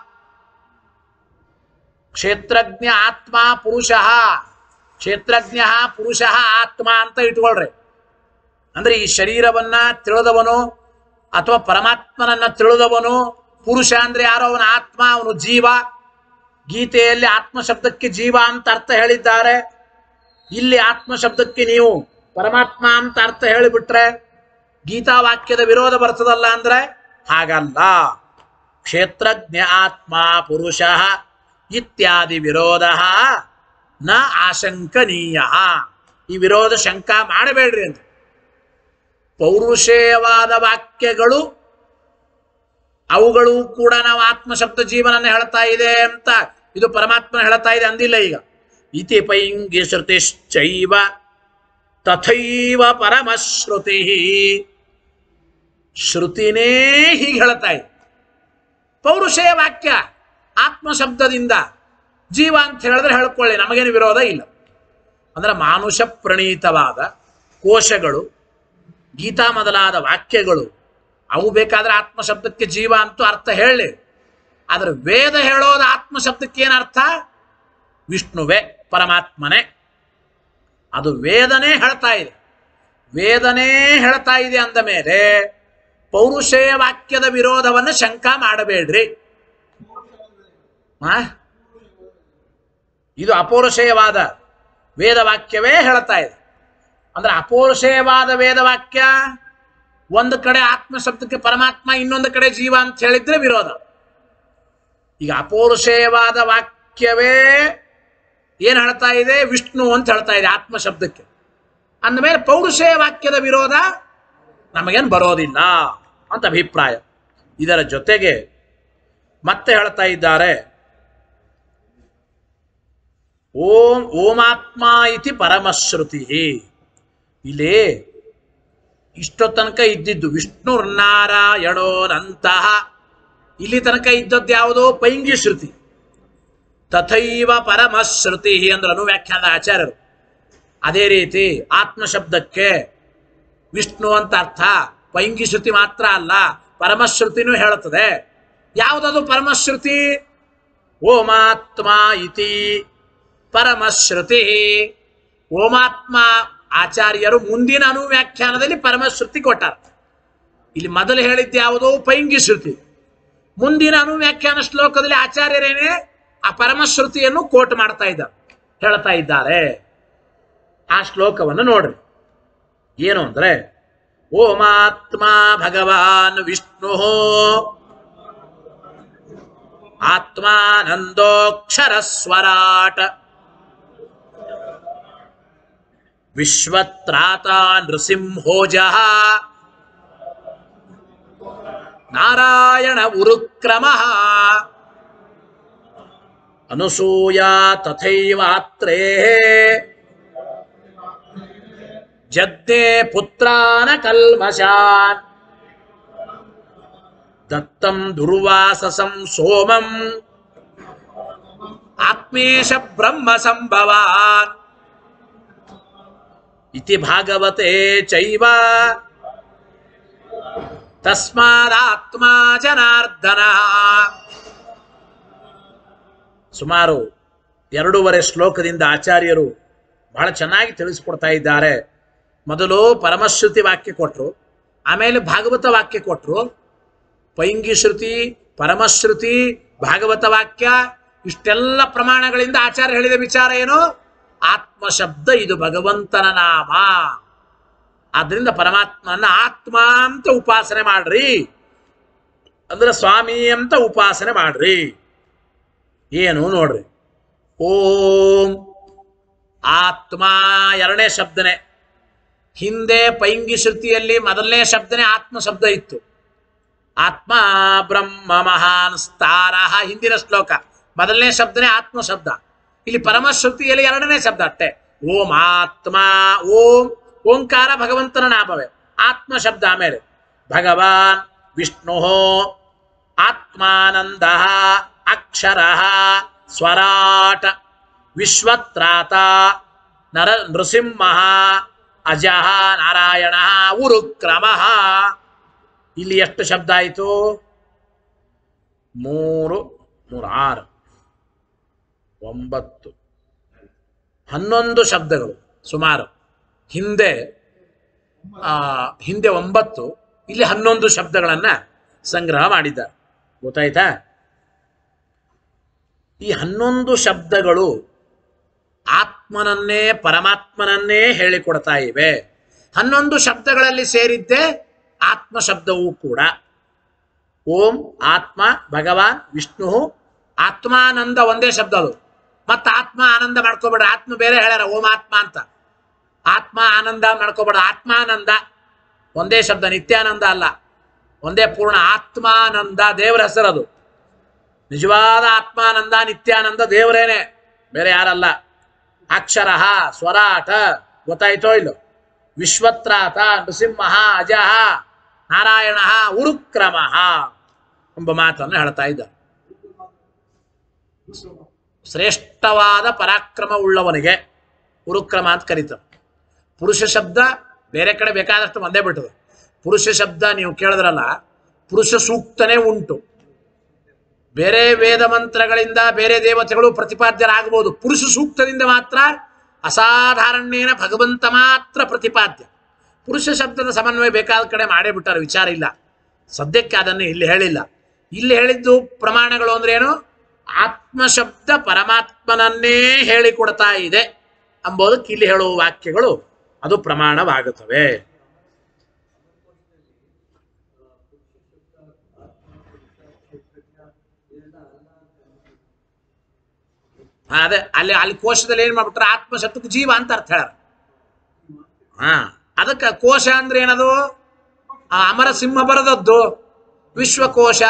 ಕ್ಷೇತ್ರಜ್ಞ ಆತ್ಮ ಪುರುಷ ಕ್ಷೇತ್ರಜ್ಞ ಪುರುಷ ಆತ್ಮ ಅಂತ ಇಟ್ಕೊಳ್ರಿ ಅಂದ್ರೆ ಈ ಶರೀರವನ್ನ ತಿಳಿದವನು ಅಥವಾ ಪರಮಾತ್ಮನನ್ನ ತಿಳಿದವನು ಪುರುಷ ಅಂದ್ರೆ ಯಾರೋ ಅವನ ಆತ್ಮ ಅವನು ಜೀವ ಗೀತೆಯಲ್ಲಿ ಆತ್ಮ ಶಬ್ದಕ್ಕೆ ಜೀವ ಅಂತ ಅರ್ಥ ಹೇಳಿದ್ದಾರೆ ಇಲ್ಲಿ ಆತ್ಮ ಶಬ್ದಕ್ಕೆ ನೀವು ಪರಮಾತ್ಮ ಅಂತ ಅರ್ಥ ಹೇಳಿಬಿಟ್ರೆ ಗೀತಾ ವಾಕ್ಯದ ವಿರೋಧ ಬರ್ತದಲ್ಲ ಅಂದ್ರೆ ಹಾಗಲ್ಲ ಕ್ಷೇತ್ರಜ್ಞ ಆತ್ಮ ಪುರುಷ ಇತ್ಯಾದಿ ವಿರೋಧ ನ ಆಶಂಕನೀಯ ಈ ವಿರೋಧ ಶಂಕ ಮಾಡಬೇಡ್ರಿ ಅಂತ ಪೌರುಷೇಯವಾದ ವಾಕ್ಯಗಳು ಅವುಗಳು ಕೂಡ ನಾವು ಆತ್ಮ ಶಬ್ದ ಜೀವನನ್ನ ಹೇಳ್ತಾ ಇದೆ ಅಂತ ಇದು ಪರಮಾತ್ಮನ ಹೇಳ್ತಾ ಇದೆ ಅಂದಿಲ್ಲ ಈಗ ಇತಿ ಪೈಂಗಿ ಶ್ರುತಿಶ್ಚೈವ ತಥೈವ ಪರಮಶ್ರುತಿ ಶ್ರುತಿನೇ ಹೀಗೆ ಹೇಳ್ತಾ ಇದೆ ಪೌರುಷೇಯ ವಾಕ್ಯ ಆತ್ಮ ಶಬ್ದದಿಂದ ಜೀವ ಅಂತ ಹೇಳಿದ್ರೆ ಹೇಳ್ಕೊಳ್ಳಿ ನಮಗೇನು ವಿರೋಧ ಇಲ್ಲ ಅಂದ್ರೆ ಮಾನುಷ ಪ್ರಣೀತವಾದ ಕೋಶಗಳು ಗೀತಾ ಮೊದಲಾದ ವಾಕ್ಯಗಳು ಅವು ಬೇಕಾದ್ರೆ ಆತ್ಮ ಶಬ್ದಕ್ಕೆ ಜೀವ ಅಂತೂ ಅರ್ಥ ಹೇಳಿ ಆದ್ರೆ ವೇದ ಹೇಳೋದು ಆತ್ಮ ಶಬ್ದಕ್ಕೆ ಏನು ಅರ್ಥ ವಿಷ್ಣುವೇ ಪರಮಾತ್ಮನೇ ಅದು ವೇದನೆ ಹೇಳ್ತಾ ಇದೆ ವೇದನೆ ಹೇಳ್ತಾ ಇದೆ ಅಂದ ಮೇಲೆ ಪೌರುಷೇಯ ವಾಕ್ಯದ ವಿರೋಧವನ್ನು ಶಂಕ ಮಾಡಬೇಡ್ರಿ ಆ? ಇದು ಅಪೌರುಷೇಯವಾದ ವೇದವಾಕ್ಯವೇ ಹೇಳ್ತಾ ಇದೆ ಅಂದ್ರೆ ಅಪೌರುಷೇಯವಾದ ವೇದವಾಕ್ಯ ಒಂದು ಕಡೆ ಆತ್ಮ ಶಬ್ದಕ್ಕೆ ಪರಮಾತ್ಮ ಇನ್ನೊಂದು ಕಡೆ ಜೀವ ಅಂತ ಹೇಳಿದ್ರೆ ವಿರೋಧ ಈಗ ಅಪೌರುಷೇಯವಾದ ವಾಕ್ಯವೇ ಏನ್ ಹೇಳ್ತಾ ಇದೆ ವಿಷ್ಣು ಅಂತ ಹೇಳ್ತಾ ಇದೆ ಆತ್ಮ ಶಬ್ದಕ್ಕೆ ಅಂದಮೇಲೆ ಪೌರುಷೇಯ ವಾಕ್ಯದ ವಿರೋಧ ನಮಗೇನು ಬರೋದಿಲ್ಲ ಅಂತ ಅಭಿಪ್ರಾಯ ಇದರ ಜೊತೆಗೆ ಮತ್ತೆ ಹೇಳ್ತಾ ಇದ್ದಾರೆ ಓಂ ಓಮಾತ್ಮ ಇತಿ ಪರಮಶ್ರುತಿ ಇಲ್ಲಿ ಇಷ್ಟೋ ತನಕ ಇದ್ದಿದ್ದು ವಿಷ್ಣುರ್ನಾರಾಯಣೋನಂತಹ ಇಲ್ಲಿ ತನಕ ಇದ್ದದ್ದು ಯಾವುದೋ ಪೈಂಗಿ ಶ್ರುತಿ ತಥೈವ ಪರಮಶ್ರುತಿ ಅಂದ್ರೆ ಅನುವ್ಯಾಖ್ಯಾನದ ಆಚಾರ್ಯರು ಅದೇ ರೀತಿ ಆತ್ಮ ಶಬ್ದಕ್ಕೆ ವಿಷ್ಣು ಅಂತ ಅರ್ಥ ಪೈಂಗಿ ಶ್ರುತಿ ಮಾತ್ರ ಅಲ್ಲ ಪರಮಶ್ರುತಿನೂ ಹೇಳುತ್ತದೆ ಯಾವುದದು ಪರಮಶ್ರುತಿ ಓಮಾತ್ಮ ಇತಿ ಪರಮಶ್ರುತಿ ಓಮಾತ್ಮ ಆಚಾರ್ಯರು ಮುಂದಿನ ಅನುವ್ಯಾಖ್ಯಾನದಲ್ಲಿ ಪರಮಶ್ರುತಿ ಕೊಟ್ಟಾರ ಇಲ್ಲಿ ಮೊದಲು ಹೇಳಿದ್ದು ಯಾವುದೋ ಪೈಂಗಿ ಶ್ರುತಿ ಮುಂದಿನ ಅನುವ್ಯಾಖ್ಯಾನ ಶ್ಲೋಕದಲ್ಲಿ ಆಚಾರ್ಯರೇನೆ ಆ ಪರಮಶ್ರುತಿಯನ್ನು ಕೋಟ್ ಮಾಡ್ತಾ ಇದ್ದಾರೆ ಹೇಳ್ತಾ ಇದ್ದಾರೆ ಆ ಶ್ಲೋಕವನ್ನು ನೋಡ್ರಿ ಏನು ಅಂದ್ರೆ ಓಮಾತ್ಮ ಭಗವಾನ್ ವಿಷ್ಣು ಆತ್ಮಾನಂದೋಕ್ಷರ ಸ್ವರಾಟ್ ವಿಶ್ವತ್ರಾತ ನೃಸಿಂಹೋಜ ನಾರಾಯಣ ಉರುಕ್ರಮ ಅನುಸೂಯ ತಥೈವಾತ್ರೇ ಜಗ್ದೇ ಪುತ್ರಾನ ಕಲ್ಮಶಾನ್ ದತ್ತಂ ದುರ್ವಾಸಸಂ ಸೋಮಂ ಆತ್ಮೇಶ ಬ್ರಹ್ಮ ಸಂಭವಾನ್ ಇತಿ ಭಾಗವತೆ ಚೈವ ತಸ್ಮಾದಾತ್ಮ ಜನಾರ್ದನ ಸುಮಾರು ಎರಡೂವರೆ ಶ್ಲೋಕದಿಂದ ಆಚಾರ್ಯರು ಬಹಳ ಚೆನ್ನಾಗಿ ತಿಳಿಸಿಕೊಡ್ತಾ ಇದ್ದಾರೆ ಮೊದಲು ಪರಮಶ್ರುತಿ ವಾಕ್ಯ ಕೊಟ್ಟರು ಆಮೇಲೆ ಭಾಗವತ ವಾಕ್ಯ ಕೊಟ್ಟರು ಪೈಂಗಿ ಶ್ರುತಿ ಪರಮಶ್ರುತಿ ಭಾಗವತ ವಾಕ್ಯ ಇಷ್ಟೆಲ್ಲ ಪ್ರಮಾಣಗಳಿಂದ ಆಚಾರ್ಯ ಹೇಳಿದ ವಿಚಾರ ಏನು ಆತ್ಮ ಶಬ್ದ ಇದು ಭಗವಂತನ ನಾಮ ಆದ್ರಿಂದ ಪರಮಾತ್ಮನ ಆತ್ಮ ಅಂತ ಉಪಾಸನೆ ಮಾಡ್ರಿ ಅಂದ್ರೆ ಸ್ವಾಮಿ ಅಂತ ಉಪಾಸನೆ ಮಾಡ್ರಿ ಏನು ನೋಡ್ರಿ ಓಂ ಆತ್ಮ ಎರಡನೇ ಶಬ್ದನೆ ಹಿಂದೆ ಪೈಂಗಿ ಶ್ರುತಿಯಲ್ಲಿ ಮೊದಲನೇ ಶಬ್ದನೇ ಆತ್ಮ ಶಬ್ದ ಇತ್ತು ಆತ್ಮ ಬ್ರಹ್ಮ ಮಹಾನ್ ಸ್ತಾರ ಹಿಂದಿನ ಶ್ಲೋಕ ಮೊದಲನೇ ಶಬ್ದನೇ ಆತ್ಮ ಶಬ್ದ ಇಲ್ಲಿ ಪರಮಶ್ರುತಿಯಲ್ಲಿ ಎರಡನೇ ಶಬ್ದ ಅಷ್ಟೇ ಓಂ ಆತ್ಮ ಓಂ ಓಂಕಾರ ಭಗವಂತನ ನಾಮವೇ ಆತ್ಮ ಶಬ್ದ ಆಮೇಲೆ ಭಗವಾನ್ ವಿಷ್ಣು ಆತ್ಮಾನಂದ ಅಕ್ಷರ ಸ್ವರಾಟ ವಿಶ್ವತ್ರಾತ ನರ ನೃಸಿಂಹ ಅಜಃ ನಾರಾಯಣ ಉರುಕ್ರಮ ಇಲ್ಲಿ ಎಷ್ಟು ಶಬ್ದ ಆಯಿತು ಮೂರು ಮೂರು ಆರು ಒಂಬತ್ತು ಹನ್ನೊಂದು ಶಬ್ದಗಳು ಸುಮಾರು ಹಿಂದೆ ಆ, ಹಿಂದೆ ಒಂಬತ್ತು ಇಲ್ಲಿ ಹನ್ನೊಂದು ಶಬ್ದಗಳನ್ನ ಸಂಗ್ರಹ ಮಾಡಿದ್ದಾರೆ ಗೊತ್ತಾಯ್ತಾ ಈ ಹನ್ನೊಂದು ಶಬ್ದಗಳು ಆತ್ಮನನ್ನೇ ಪರಮಾತ್ಮನನ್ನೇ ಹೇಳಿಕೊಡ್ತಾ ಇವೆ ಹನ್ನೊಂದು ಶಬ್ದಗಳಲ್ಲಿ ಸೇರಿದ್ದೇ ಆತ್ಮ ಶಬ್ದವೂ ಕೂಡ ಓಂ ಆತ್ಮ ಭಗವಾನ್ ವಿಷ್ಣು ಆತ್ಮಾನಂದ ಒಂದೇ ಶಬ್ದ ಅದು ಮತ್ತೆ ಆತ್ಮ ಆನಂದ ಮಾಡ್ಕೋಬೇಡ ಆತ್ಮ ಬೇರೆ ಹೇಳ್ಯಾರ ಓಂ ಆತ್ಮ ಅಂತ ಆತ್ಮ ಆನಂದ ಮಾಡ್ಕೋಬೇಡ ಆತ್ಮಾನಂದ ಒಂದೇ ಶಬ್ದ ನಿತ್ಯಾನಂದ ಅಲ್ಲ ಒಂದೇ ಪೂರ್ಣ ಆತ್ಮಾನಂದ ದೇವರ ಹೆಸರದು ನಿಜವಾದ ಆತ್ಮಾನಂದ ನಿತ್ಯಾನಂದ ದೇವರೇನೆ ಬೇರೆ ಯಾರಲ್ಲ ಅಕ್ಷರ ಸ್ವರಾಟ ಗೊತ್ತಾಯ್ತೋ ಇಲ್ಲೋ ವಿಶ್ವತ್ರಾತ ನೃಸಿಂಹ ಅಜಃ ನಾರಾಯಣ ಉರುಕ್ರಮ ಎಂಬ ಮಾತನ್ನು ಹೇಳ್ತಾ ಇದ್ದ ಶ್ರೇಷ್ಠವಾದ ಪರಾಕ್ರಮ ಉಳ್ಳವನಿಗೆ ಉರುಕ್ರಮ ಅಂತ ಕರೀತಾರೆ ಪುರುಷ ಶಬ್ದ ಬೇರೆ ಕಡೆ ಬೇಕಾದಷ್ಟು ಒಂದೇ ಬಿಟ್ಟದು ಪುರುಷ ಶಬ್ದ ನೀವು ಕೇಳಿದ್ರಲ್ಲ ಪುರುಷ ಸೂಕ್ತನೇ ಉಂಟು ಬೇರೆ ವೇದ ಮಂತ್ರಗಳಿಂದ ಬೇರೆ ದೇವತೆಗಳು ಪ್ರತಿಪಾದ್ಯರಾಗಬಹುದು ಪುರುಷ ಸೂಕ್ತದಿಂದ ಮಾತ್ರ ಅಸಾಧಾರಣ್ಯೇನ ಭಗವಂತ ಮಾತ್ರ ಪ್ರತಿಪಾದ್ಯ ಪುರುಷ ಶಬ್ದದ ಸಮನ್ವಯ ಬೇಕಾದ ಕಡೆ ಮಾಡೇ ಬಿಟ್ಟಾರೆ ವಿಚಾರ ಇಲ್ಲ ಸದ್ಯಕ್ಕೆ ಅದನ್ನು ಇಲ್ಲಿ ಹೇಳಿಲ್ಲ ಇಲ್ಲಿ ಹೇಳಿದ್ದು ಪ್ರಮಾಣಗಳು ಅಂದ್ರೆ ಏನು ಆತ್ಮ ಶಬ್ದ ಪರಮಾತ್ಮನನ್ನೇ ಹೇಳಿಕೊಡ್ತಾ ಇದೆ ಅಂಬೋದಕ್ಕೆ ಇಲ್ಲಿ ಹೇಳುವ ವಾಕ್ಯಗಳು ಅದು ಪ್ರಮಾಣವಾಗುತ್ತವೆ ಅದೇ ಅಲ್ಲಿ ಅಲ್ಲಿ ಕೋಶದಲ್ಲಿ ಏನ್ ಮಾಡ್ಬಿಟ್ರೆ ಆತ್ಮ ಶಬ್ದಕ್ಕೆ ಜೀವ ಅಂತ ಅರ್ಥ ಹೇಳ ಹಾ ಅದಕ್ಕೆ ಕೋಶ ಅಂದ್ರೆ ಏನದು ಆ ಅಮರ ಸಿಂಹ ಬರದದ್ದು ವಿಶ್ವಕೋಶ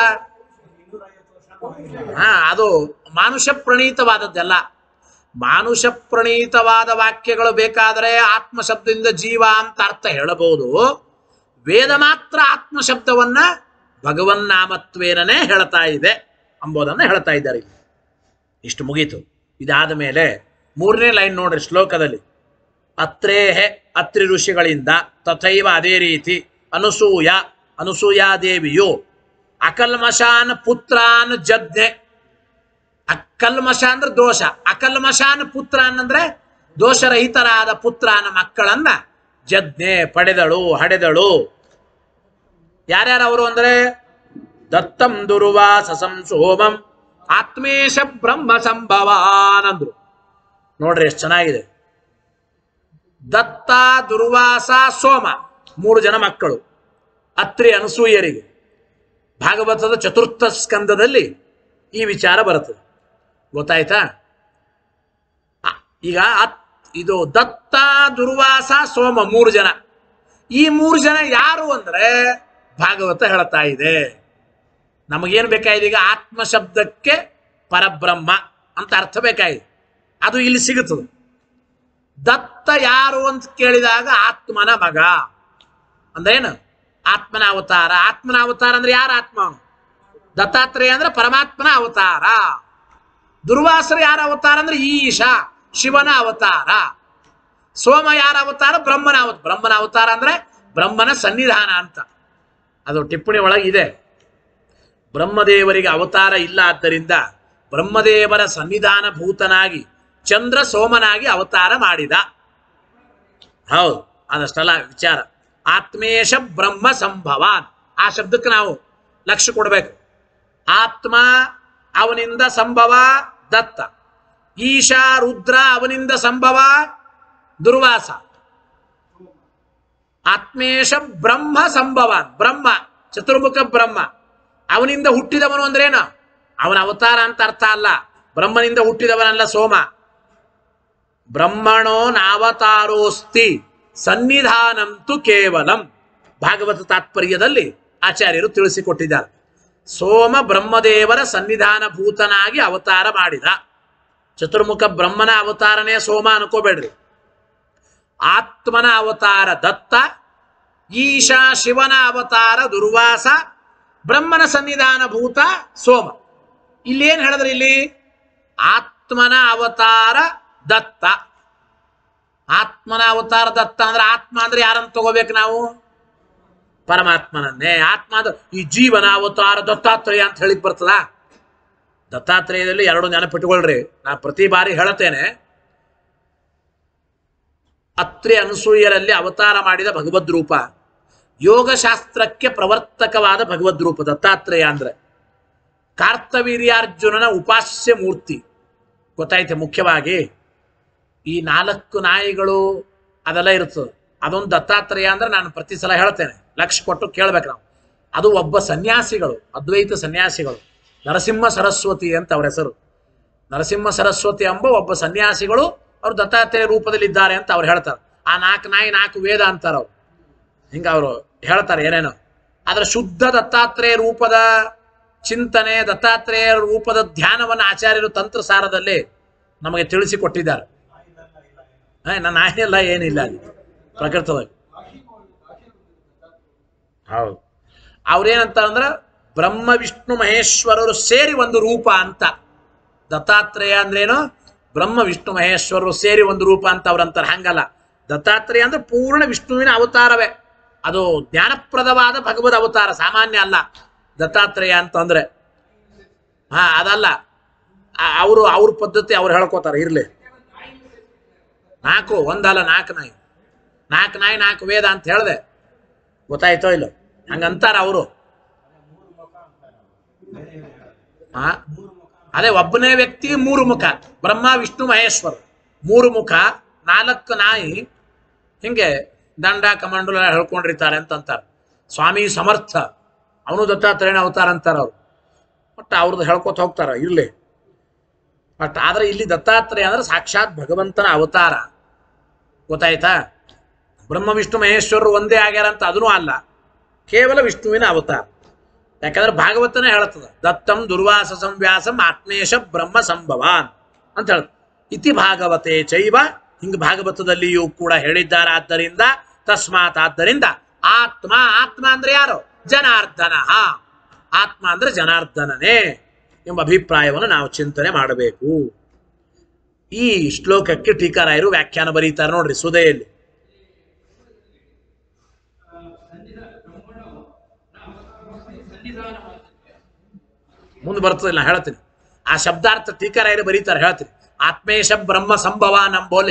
ಹಾ ಅದು ಮಾನುಷ ಪ್ರಣೀತವಾದದ್ದಲ್ಲ ಮಾನುಷ ಪ್ರಣೀತವಾದ ವಾಕ್ಯಗಳು ಬೇಕಾದರೆ ಆತ್ಮ ಶಬ್ದದಿಂದ ಜೀವ ಅಂತ ಅರ್ಥ ಹೇಳಬಹುದು ವೇದ ಮಾತ್ರ ಆತ್ಮ ಶಬ್ದವನ್ನ ಭಗವನ್ ನಾಮತ್ವೇನೇ ಹೇಳ್ತಾ ಇದೆ ಅಂಬೋದನ್ನ ಹೇಳ್ತಾ ಇದ್ದಾರೆ ಇಲ್ಲಿ ಇಷ್ಟು ಮುಗೀತು ಇದಾದ ಮೇಲೆ ಮೂರನೇ ಲೈನ್ ನೋಡ್ರಿ ಶ್ಲೋಕದಲ್ಲಿ ಅತ್ರೇಹೆ ಅತ್ರಿ ಋಷಿಗಳಿಂದ ತಥೈವ ಅದೇ ರೀತಿ ಅನುಸೂಯ ಅನುಸೂಯಾದೇವಿಯು ಅಕಲ್ಮಶಾನ್ ಪುತ್ರಾನ್ ಜಜ್ಞೆ ಅಕಲ್ಮಶ ಅಂದ್ರೆ ದೋಷ ಅಕಲ್ಮಶಾನ್ ಪುತ್ರ ಅಂದ್ರೆ ದೋಷರಹಿತರಾದ ಪುತ್ರನ ಮಕ್ಕಳನ್ನ ಜಜ್ಞೆ ಪಡೆದಳು ಹಡೆದಳು ಯಾರ್ಯಾರು ಅವರು ಅಂದ್ರೆ ದತ್ತಂ ದುರ್ವಾಸ ಸಂಸೋಮಂ ಆತ್ಮೇಶ ಬ್ರಹ್ಮ ಸಂಭವಾನ್ ಅಂದ್ರು ನೋಡ್ರಿ ಎಷ್ಟು ಚೆನ್ನಾಗಿದೆ ದತ್ತ ದುರ್ವಾಸ ಸೋಮ ಮೂರು ಜನ ಮಕ್ಕಳು ಅತ್ರಿ ಅನಸೂಯರಿಗೆ ಭಾಗವತದ ಚತುರ್ಥ ಸ್ಕಂದದಲ್ಲಿ ಈ ವಿಚಾರ ಬರುತ್ತದೆ ಗೊತ್ತಾಯ್ತಾ ಆ, ಈಗ ಅತ್- ಇದು ದತ್ತ ದುರ್ವಾಸ ಸೋಮ ಮೂರು ಜನ ಈ ಮೂರು ಜನ ಯಾರು ಅಂದ್ರೆ ಭಾಗವತ ಹೇಳ್ತಾ ಇದೆ ನಮಗೇನು ಬೇಕಾಗಿದೆ ಈಗ ಆತ್ಮ ಶಬ್ದಕ್ಕೆ ಪರಬ್ರಹ್ಮ ಅಂತ ಅರ್ಥ ಬೇಕಾಗಿದೆ ಅದು ಇಲ್ಲಿ ಸಿಗುತ್ತದೆ ದತ್ತ ಯಾರು ಅಂತ ಕೇಳಿದಾಗ ಆತ್ಮನ ಮಗ ಅಂದ್ರೇನು ಆತ್ಮನ ಅವತಾರ ಆತ್ಮನ ಅವತಾರ ಅಂದ್ರೆ ಯಾರ ಆತ್ಮ ಅವನು? ದತ್ತಾತ್ರೇಯ ಅಂದ್ರೆ ಪರಮಾತ್ಮನ ಅವತಾರ ದುರ್ವಾಸರ ಯಾರ ಅವತಾರ ಅಂದ್ರೆ ಈಶ ಶಿವನ ಅವತಾರ ಸೋಮ ಯಾರ ಅವತಾರ ಬ್ರಹ್ಮನ ಅವತಾರ ಬ್ರಹ್ಮನ ಅವತಾರ ಅಂದ್ರೆ ಬ್ರಹ್ಮನ ಸನ್ನಿಧಾನ ಅಂತ ಅದು ಟಿಪ್ಪಣಿ ಒಳಗೆ ಇದೆ ಬ್ರಹ್ಮದೇವರಿಗೆ ಅವತಾರ ಇಲ್ಲ ಆದ್ದರಿಂದ ಬ್ರಹ್ಮದೇವರ ಸನ್ನಿಧಾನ ಭೂತನಾಗಿ ಚಂದ್ರ ಸೋಮನಾಗಿ ಅವತಾರ ಮಾಡಿದ ಹೌದು ಅದಷ್ಟಲ್ಲ ವಿಚಾರ ಆತ್ಮೇಶ ಬ್ರಹ್ಮ ಸಂಭವಾನ್ ಆ ಶಬ್ದಕ್ಕೆ ನಾವು ಲಕ್ಷ್ಯ ಕೊಡಬೇಕು ಆತ್ಮ ಅವನಿಂದ ಸಂಭವ ದತ್ತ ಈಶಾ ರುದ್ರ ಅವನಿಂದ ಸಂಭವ ದುರ್ವಾಸ ಆತ್ಮೇಶ ಬ್ರಹ್ಮ ಸಂಭವಾನ್ ಬ್ರಹ್ಮ ಚತುರ್ಮುಖ ಬ್ರಹ್ಮ ಅವನಿಂದ ಹುಟ್ಟಿದವನು ಅಂದ್ರೇನು ಅವನ ಅವತಾರ ಅಂತ ಅರ್ಥ ಅಲ್ಲ ಬ್ರಹ್ಮನಿಂದ ಹುಟ್ಟಿದವನಲ್ಲ ಸೋಮ ಬ್ರಹ್ಮಣೋ ನಾವತಾರೋಸ್ತಿ ಸನ್ನಿಧಾನಂತು ಕೇವಲಂ ಭಾಗವತ ತಾತ್ಪರ್ಯದಲ್ಲಿ ಆಚಾರ್ಯರು ತಿಳಿಸಿಕೊಟ್ಟಿದ್ದಾರೆ ಸೋಮ ಬ್ರಹ್ಮದೇವರ ಸನ್ನಿಧಾನ ಭೂತನಾಗಿ ಅವತಾರ ಮಾಡಿದ ಚತುರ್ಮುಖ ಬ್ರಹ್ಮನ ಅವತಾರನೇ ಸೋಮ ಅನ್ಕೋಬೇಡ್ರಿ ಆತ್ಮನ ಅವತಾರ ದತ್ತ ಈಶಾ ಶಿವನ ಅವತಾರ ದುರ್ವಾಸ ಬ್ರಹ್ಮನ ಸನ್ನಿಧಾನ ಭೂತ ಸೋಮ ಇಲ್ಲೇನ್ ಹೇಳಿದ್ರಿ ಇಲ್ಲಿ ಆತ್ಮನ ಅವತಾರ ದತ್ತ ಆತ್ಮನ ಅವತಾರ ದತ್ತ ಅಂದ್ರೆ ಆತ್ಮ ಅಂದ್ರೆ ಯಾರನ್ನ ತಗೋಬೇಕು ನಾವು ಪರಮಾತ್ಮನನ್ನೇ ಆತ್ಮ ಅಂದ್ರೆ ಈ ಜೀವನ ಅವತಾರ ದತ್ತಾತ್ರೇಯ ಅಂತ ಹೇಳಿಕ್ ಬರ್ತದ ದತ್ತಾತ್ರೇಯದಲ್ಲಿ ಎರಡು ನೆನಪಿಟ್ಕೊಳ್ರಿ ನಾ ಪ್ರತಿ ಬಾರಿ ಹೇಳತೇನೆ ಅತ್ರಿ ಅನಸೂಯರಲ್ಲಿ ಅವತಾರ ಮಾಡಿದ ಭಗವದ್ ರೂಪ ಯೋಗಶಾಸ್ತ್ರಕ್ಕೆ ಪ್ರವರ್ತಕವಾದ ಭಗವದ್ ರೂಪ ದತ್ತಾತ್ರೇಯ ಅಂದ್ರೆ ಕಾರ್ತವೀರ್ಯಾರ್ಜುನನ ಉಪಾಸ್ಯ ಮೂರ್ತಿ ಗೊತ್ತಾಯ್ತೆ ಮುಖ್ಯವಾಗಿ ಈ ನಾಲ್ಕು ನಾಯಿಗಳು ಅದೆಲ್ಲ ಇರ್ತದೆ ಅದೊಂದು ದತ್ತಾತ್ರೇಯ ಅಂದ್ರೆ ನಾನು ಪ್ರತಿ ಸಲ ಹೇಳ್ತೇನೆ ಲಕ್ಷ ಕೊಟ್ಟು ಕೇಳ್ಬೇಕು ನಾವು ಅದು ಒಬ್ಬ ಸನ್ಯಾಸಿಗಳು ಅದ್ವೈತ ಸನ್ಯಾಸಿಗಳು ನರಸಿಂಹ ಸರಸ್ವತಿ ಅಂತ ಅವ್ರ ಹೆಸರು ನರಸಿಂಹ ಸರಸ್ವತಿ ಎಂಬ ಒಬ್ಬ ಸನ್ಯಾಸಿಗಳು ಅವರು ದತ್ತಾತ್ರೇಯ ರೂಪದಲ್ಲಿ ಇದ್ದಾರೆ ಅಂತ ಅವ್ರು ಹೇಳ್ತಾರೆ ಆ ನಾಲ್ಕು ನಾಯಿ ನಾಲ್ಕು ವೇದ ಅಂತಾರ ಅವ್ರು ಹಿಂಗ ಅವರು ಹೇಳ್ತಾರೆ ಏನೇನೋ ಆದ್ರೆ ಶುದ್ಧ ದತ್ತಾತ್ರೇಯ ರೂಪದ ಚಿಂತನೆ ದತ್ತಾತ್ರೇಯ ರೂಪದ ಧ್ಯಾನವನ್ನು ಆಚಾರ್ಯರು ತಂತ್ರಸಾರದಲ್ಲಿ ನಮಗೆ ತಿಳಿಸಿಕೊಟ್ಟಿದ್ದಾರೆ ಹಾ, ನನ್ನ ನಾಯಿ ಎಲ್ಲ ಏನಿಲ್ಲ ಅಲ್ಲಿ ಪ್ರಕೃತದಲ್ಲಿ ಹೌದು ಅವ್ರೇನಂತ ಅಂದ್ರ ಬ್ರಹ್ಮ ವಿಷ್ಣು ಮಹೇಶ್ವರರು ಸೇರಿ ಒಂದು ರೂಪ ಅಂತ ದತ್ತಾತ್ರೇಯ ಅಂದ್ರೇನು ಬ್ರಹ್ಮ ವಿಷ್ಣು ಮಹೇಶ್ವರರು ಸೇರಿ ಒಂದು ರೂಪ ಅಂತ ಅವ್ರಂತಾರೆ ಹಂಗಲ್ಲ ದತ್ತಾತ್ರೇಯ ಅಂದ್ರೆ ಪೂರ್ಣ ವಿಷ್ಣುವಿನ ಅವತಾರವೇ ಅದು ಜ್ಞಾನಪ್ರದವಾದ ಭಗವದ್ ಅವತಾರ ಸಾಮಾನ್ಯ ಅಲ್ಲ ದತ್ತಾತ್ರೇಯ ಅಂತಂದ್ರೆ ಹಾ ಅದಲ್ಲ ಅವರು ಅವ್ರ ಪದ್ಧತಿ ಅವ್ರು ಹೇಳ್ಕೋತಾರೆ ಇರ್ಲಿ ನಾಲ್ಕು ಒಂದಲ್ಲ ನಾಲ್ಕು ನಾಯಿ ನಾಲ್ಕು ನಾಯಿ ನಾಲ್ಕು ವೇದ ಅಂತ ಹೇಳ್ದೆ ಗೊತ್ತಾಯ್ತೋ ಇಲ್ಲ ಹಂಗಂತಾರ ಅವರು ಆ ಅದೇ ಒಬ್ಬನೇ ವ್ಯಕ್ತಿ ಮೂರು ಮುಖ ಬ್ರಹ್ಮ ವಿಷ್ಣು ಮಹೇಶ್ವರ ಮೂರು ಮುಖ ನಾಲ್ಕು ನಾಯಿ ಹಿಂಗೆ ದಂಡ ಕಮಂಡಲ ಹೇಳ್ಕೊಂಡಿರ್ತಾರೆ ಅಂತಂತಾರೆ ಸ್ವಾಮಿ ಸಮರ್ಥ ಅವನು ದತ್ತಾತ್ರೇಯನ ಅವತಾರ ಅಂತಾರ ಅವ್ರು ಬಟ್ ಅವ್ರದ್ದು ಹೇಳ್ಕೊತ ಹೋಗ್ತಾರ ಇರ್ಲಿ ಬಟ್ ಆದ್ರೆ ಇಲ್ಲಿ ದತ್ತಾತ್ರೇಯ ಅಂದ್ರೆ ಸಾಕ್ಷಾತ್ ಭಗವಂತನ ಅವತಾರ ಗೊತ್ತಾಯ್ತಾ ಬ್ರಹ್ಮ ವಿಷ್ಣು ಮಹೇಶ್ವರರು ಒಂದೇ ಆಗ್ಯಾರ ಅಂತ ಅದೂ ಅಲ್ಲ ಕೇವಲ ವಿಷ್ಣುವಿನ ಅವತಾರ ಯಾಕಂದ್ರೆ ಭಾಗವತನೇ ಹೇಳ್ತದ ದತ್ತಂ ದುರ್ವಾಸ ಸಂವ್ಯಾಸಂ ಆತ್ಮೇಶ ಬ್ರಹ್ಮ ಸಂಭವಾನ್ ಅಂತ ಹೇಳ್ತ ಇತಿ ಭಾಗವತೆ ಚೈವ ಹಿಂಗ ಭಾಗವತದಲ್ಲಿಯೂ ಕೂಡ ಹೇಳಿದ್ದಾರೆ ಆದ್ದರಿಂದ ತಸ್ಮಾತ್ ಆದ್ದರಿಂದ ಆತ್ಮ ಆತ್ಮ ಅಂದ್ರೆ ಯಾರು ಜನಾರ್ದನ ಆತ್ಮ ಅಂದ್ರೆ ಜನಾರ್ದನನೇ ಎಂಬ ಅಭಿಪ್ರಾಯವನ್ನು ನಾವು ಚಿಂತನೆ ಮಾಡಬೇಕು ಈ ಶ್ಲೋಕಕ್ಕೆ ಟೀಕಾರಾಯರು ವ್ಯಾಖ್ಯಾನ ಬರೀತಾರೆ ನೋಡ್ರಿ ಸುದೆಯಲ್ಲಿ ಮುಂದೆ ಬರ್ತದೆ ನಾ ಹೇಳ್ತೀನಿ ಆ ಶಬ್ದಾರ್ಥ ಟೀಕಾರಾಯರು ಬರೀತಾರೆ ಹೇಳ್ತೀನಿ ಆತ್ಮೇಶ ಬ್ರಹ್ಮ ಸಂಭವ ನಂಬೋಲೆ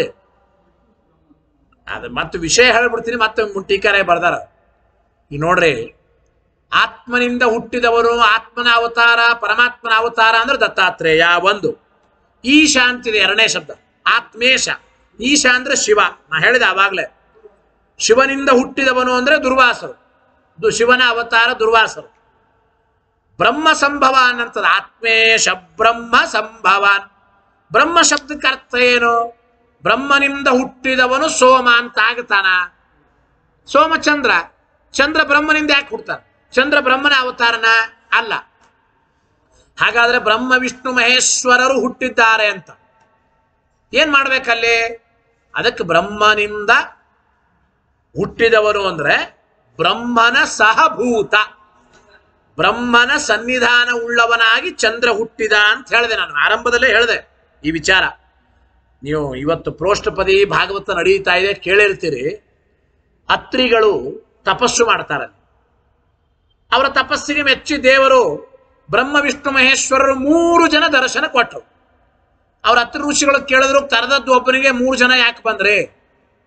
ಅದು ಮತ್ತೆ ವಿಷಯ ಹೇಳ್ಬಿಡ್ತೀನಿ ಮತ್ತೆ ಮುಂದ್ ಟೀಕಾರಾಯ ಬರ್ದಾರ ಈ ನೋಡ್ರಿ ಆತ್ಮನಿಂದ ಹುಟ್ಟಿದವರು ಆತ್ಮನ ಅವತಾರ ಪರಮಾತ್ಮನ ಅವತಾರ ಅಂದ್ರೆ ದತ್ತಾತ್ರೇಯ ಒಂದು ಈಶ ಅಂತಿದೆ ಎರಡನೇ ಶಬ್ದ ಆತ್ಮೇಶ ಈಶ ಅಂದ್ರೆ ಶಿವ ನಾ ಹೇಳಿದೆ ಆವಾಗ್ಲೇ ಶಿವನಿಂದ ಹುಟ್ಟಿದವನು ಅಂದ್ರೆ ದುರ್ವಾಸರು ದು ಶಿವನ ಅವತಾರ ದುರ್ವಾಸರು ಬ್ರಹ್ಮ ಸಂಭವಾನ್ ಅಂತದ ಆತ್ಮೇಶ ಬ್ರಹ್ಮ ಸಂಭವಾನ್ ಬ್ರಹ್ಮ ಶಬ್ದಕ್ಕೆ ಅರ್ಥ ಏನು ಬ್ರಹ್ಮನಿಂದ ಹುಟ್ಟಿದವನು ಸೋಮ ಅಂತ ಆಗ್ತಾನ ಸೋಮಚಂದ್ರ ಚಂದ್ರ ಬ್ರಹ್ಮನಿಂದ ಯಾಕೆ ಹುಡ್ತಾನ ಚಂದ್ರ ಬ್ರಹ್ಮನ ಅವತಾರನ ಅಲ್ಲ ಹಾಗಾದ್ರೆ ಬ್ರಹ್ಮ ವಿಷ್ಣು ಮಹೇಶ್ವರರು ಹುಟ್ಟಿದ್ದಾರೆ ಅಂತ ಏನ್ ಮಾಡ್ಬೇಕಲ್ಲಿ ಅದಕ್ಕೆ ಬ್ರಹ್ಮನಿಂದ ಹುಟ್ಟಿದವರು ಅಂದ್ರೆ ಬ್ರಹ್ಮನ ಸಹಭೂತ ಬ್ರಹ್ಮನ ಸನ್ನಿಧಾನ ಉಳ್ಳವನಾಗಿ ಚಂದ್ರ ಹುಟ್ಟಿದ ಅಂತ ಹೇಳಿದೆ ನಾನು ಆರಂಭದಲ್ಲೇ ಹೇಳಿದೆ ಈ ವಿಚಾರ ನೀವು ಇವತ್ತು ಪ್ರೋಷ್ಠಪದಿ ಭಾಗವತ ನಡೀತಾ ಇದೆ ಕೇಳಿರ್ತೀರಿ ಅತ್ರಿಗಳು ತಪಸ್ಸು ಮಾಡ್ತಾರೆ ಅವರ ತಪಸ್ಸಿಗೆ ಮೆಚ್ಚಿ ದೇವರು ಬ್ರಹ್ಮ ವಿಷ್ಣು ಮಹೇಶ್ವರರು ಮೂರು ಜನ ದರ್ಶನ ಕೊಟ್ಟರು ಅವ್ರ ಹತ್ರ ಋಷಿಗಳು ಕೇಳಿದ್ರು ಕರೆದದ್ದು ಒಬ್ಬನಿಗೆ ಮೂರು ಜನ ಯಾಕೆ ಬಂದ್ರೆ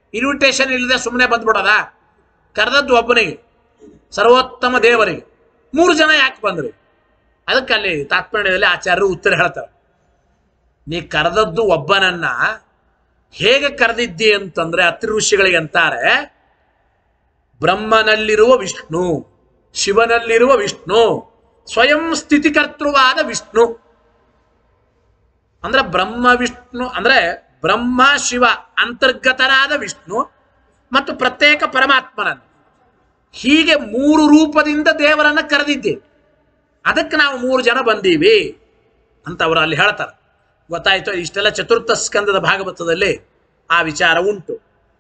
ಇನ್ವಿಟೇಷನ್ ಇಲ್ಲದೆ ಸುಮ್ಮನೆ ಬಂದ್ಬಿಡೋದ ಕರೆದದ್ದು ಒಬ್ಬನಿಗೆ ಸರ್ವೋತ್ತಮ ದೇವರಿಗೆ ಮೂರು ಜನ ಯಾಕೆ ಬಂದ್ರಿ ಅದಕ್ಕೆ ಅಲ್ಲಿ ತಾತ್ಪರ್ಯದಲ್ಲಿ ಆಚಾರ್ಯರು ಉತ್ತರ ಹೇಳ್ತಾರೆ ನೀ ಕರೆದದ್ದು ಒಬ್ಬನನ್ನ ಹೇಗೆ ಕರೆದಿದ್ದಿ ಅಂತಂದ್ರೆ ಅತ್ರಿ ಋಷಿಗಳಿಗೆ ಅಂತಾರೆ ಬ್ರಹ್ಮನಲ್ಲಿರುವ ವಿಷ್ಣು ಶಿವನಲ್ಲಿರುವ ವಿಷ್ಣು ಸ್ವಯಂ ಸ್ಥಿತಿಕರ್ತೃವಾದ ವಿಷ್ಣು ಅಂದ್ರೆ ಬ್ರಹ್ಮ ವಿಷ್ಣು ಅಂದ್ರೆ ಬ್ರಹ್ಮ ಶಿವ ಅಂತರ್ಗತನಾದ ವಿಷ್ಣು ಮತ್ತು ಪ್ರತ್ಯೇಕ ಪರಮಾತ್ಮನನ್ನು ಹೀಗೆ ಮೂರು ರೂಪದಿಂದ ದೇವರನ್ನ ಕರೆದಿದ್ದೇವೆ ಅದಕ್ಕೆ ನಾವು ಮೂರು ಜನ ಬಂದೀವಿ ಅಂತ ಅವರು ಅಲ್ಲಿ ಹೇಳ್ತಾರೆ ಗೊತ್ತಾಯ್ತು ಇಷ್ಟೆಲ್ಲ ಚತುರ್ಥ ಸ್ಕಂದದ ಭಾಗವತದಲ್ಲಿ ಆ ವಿಚಾರ ಉಂಟು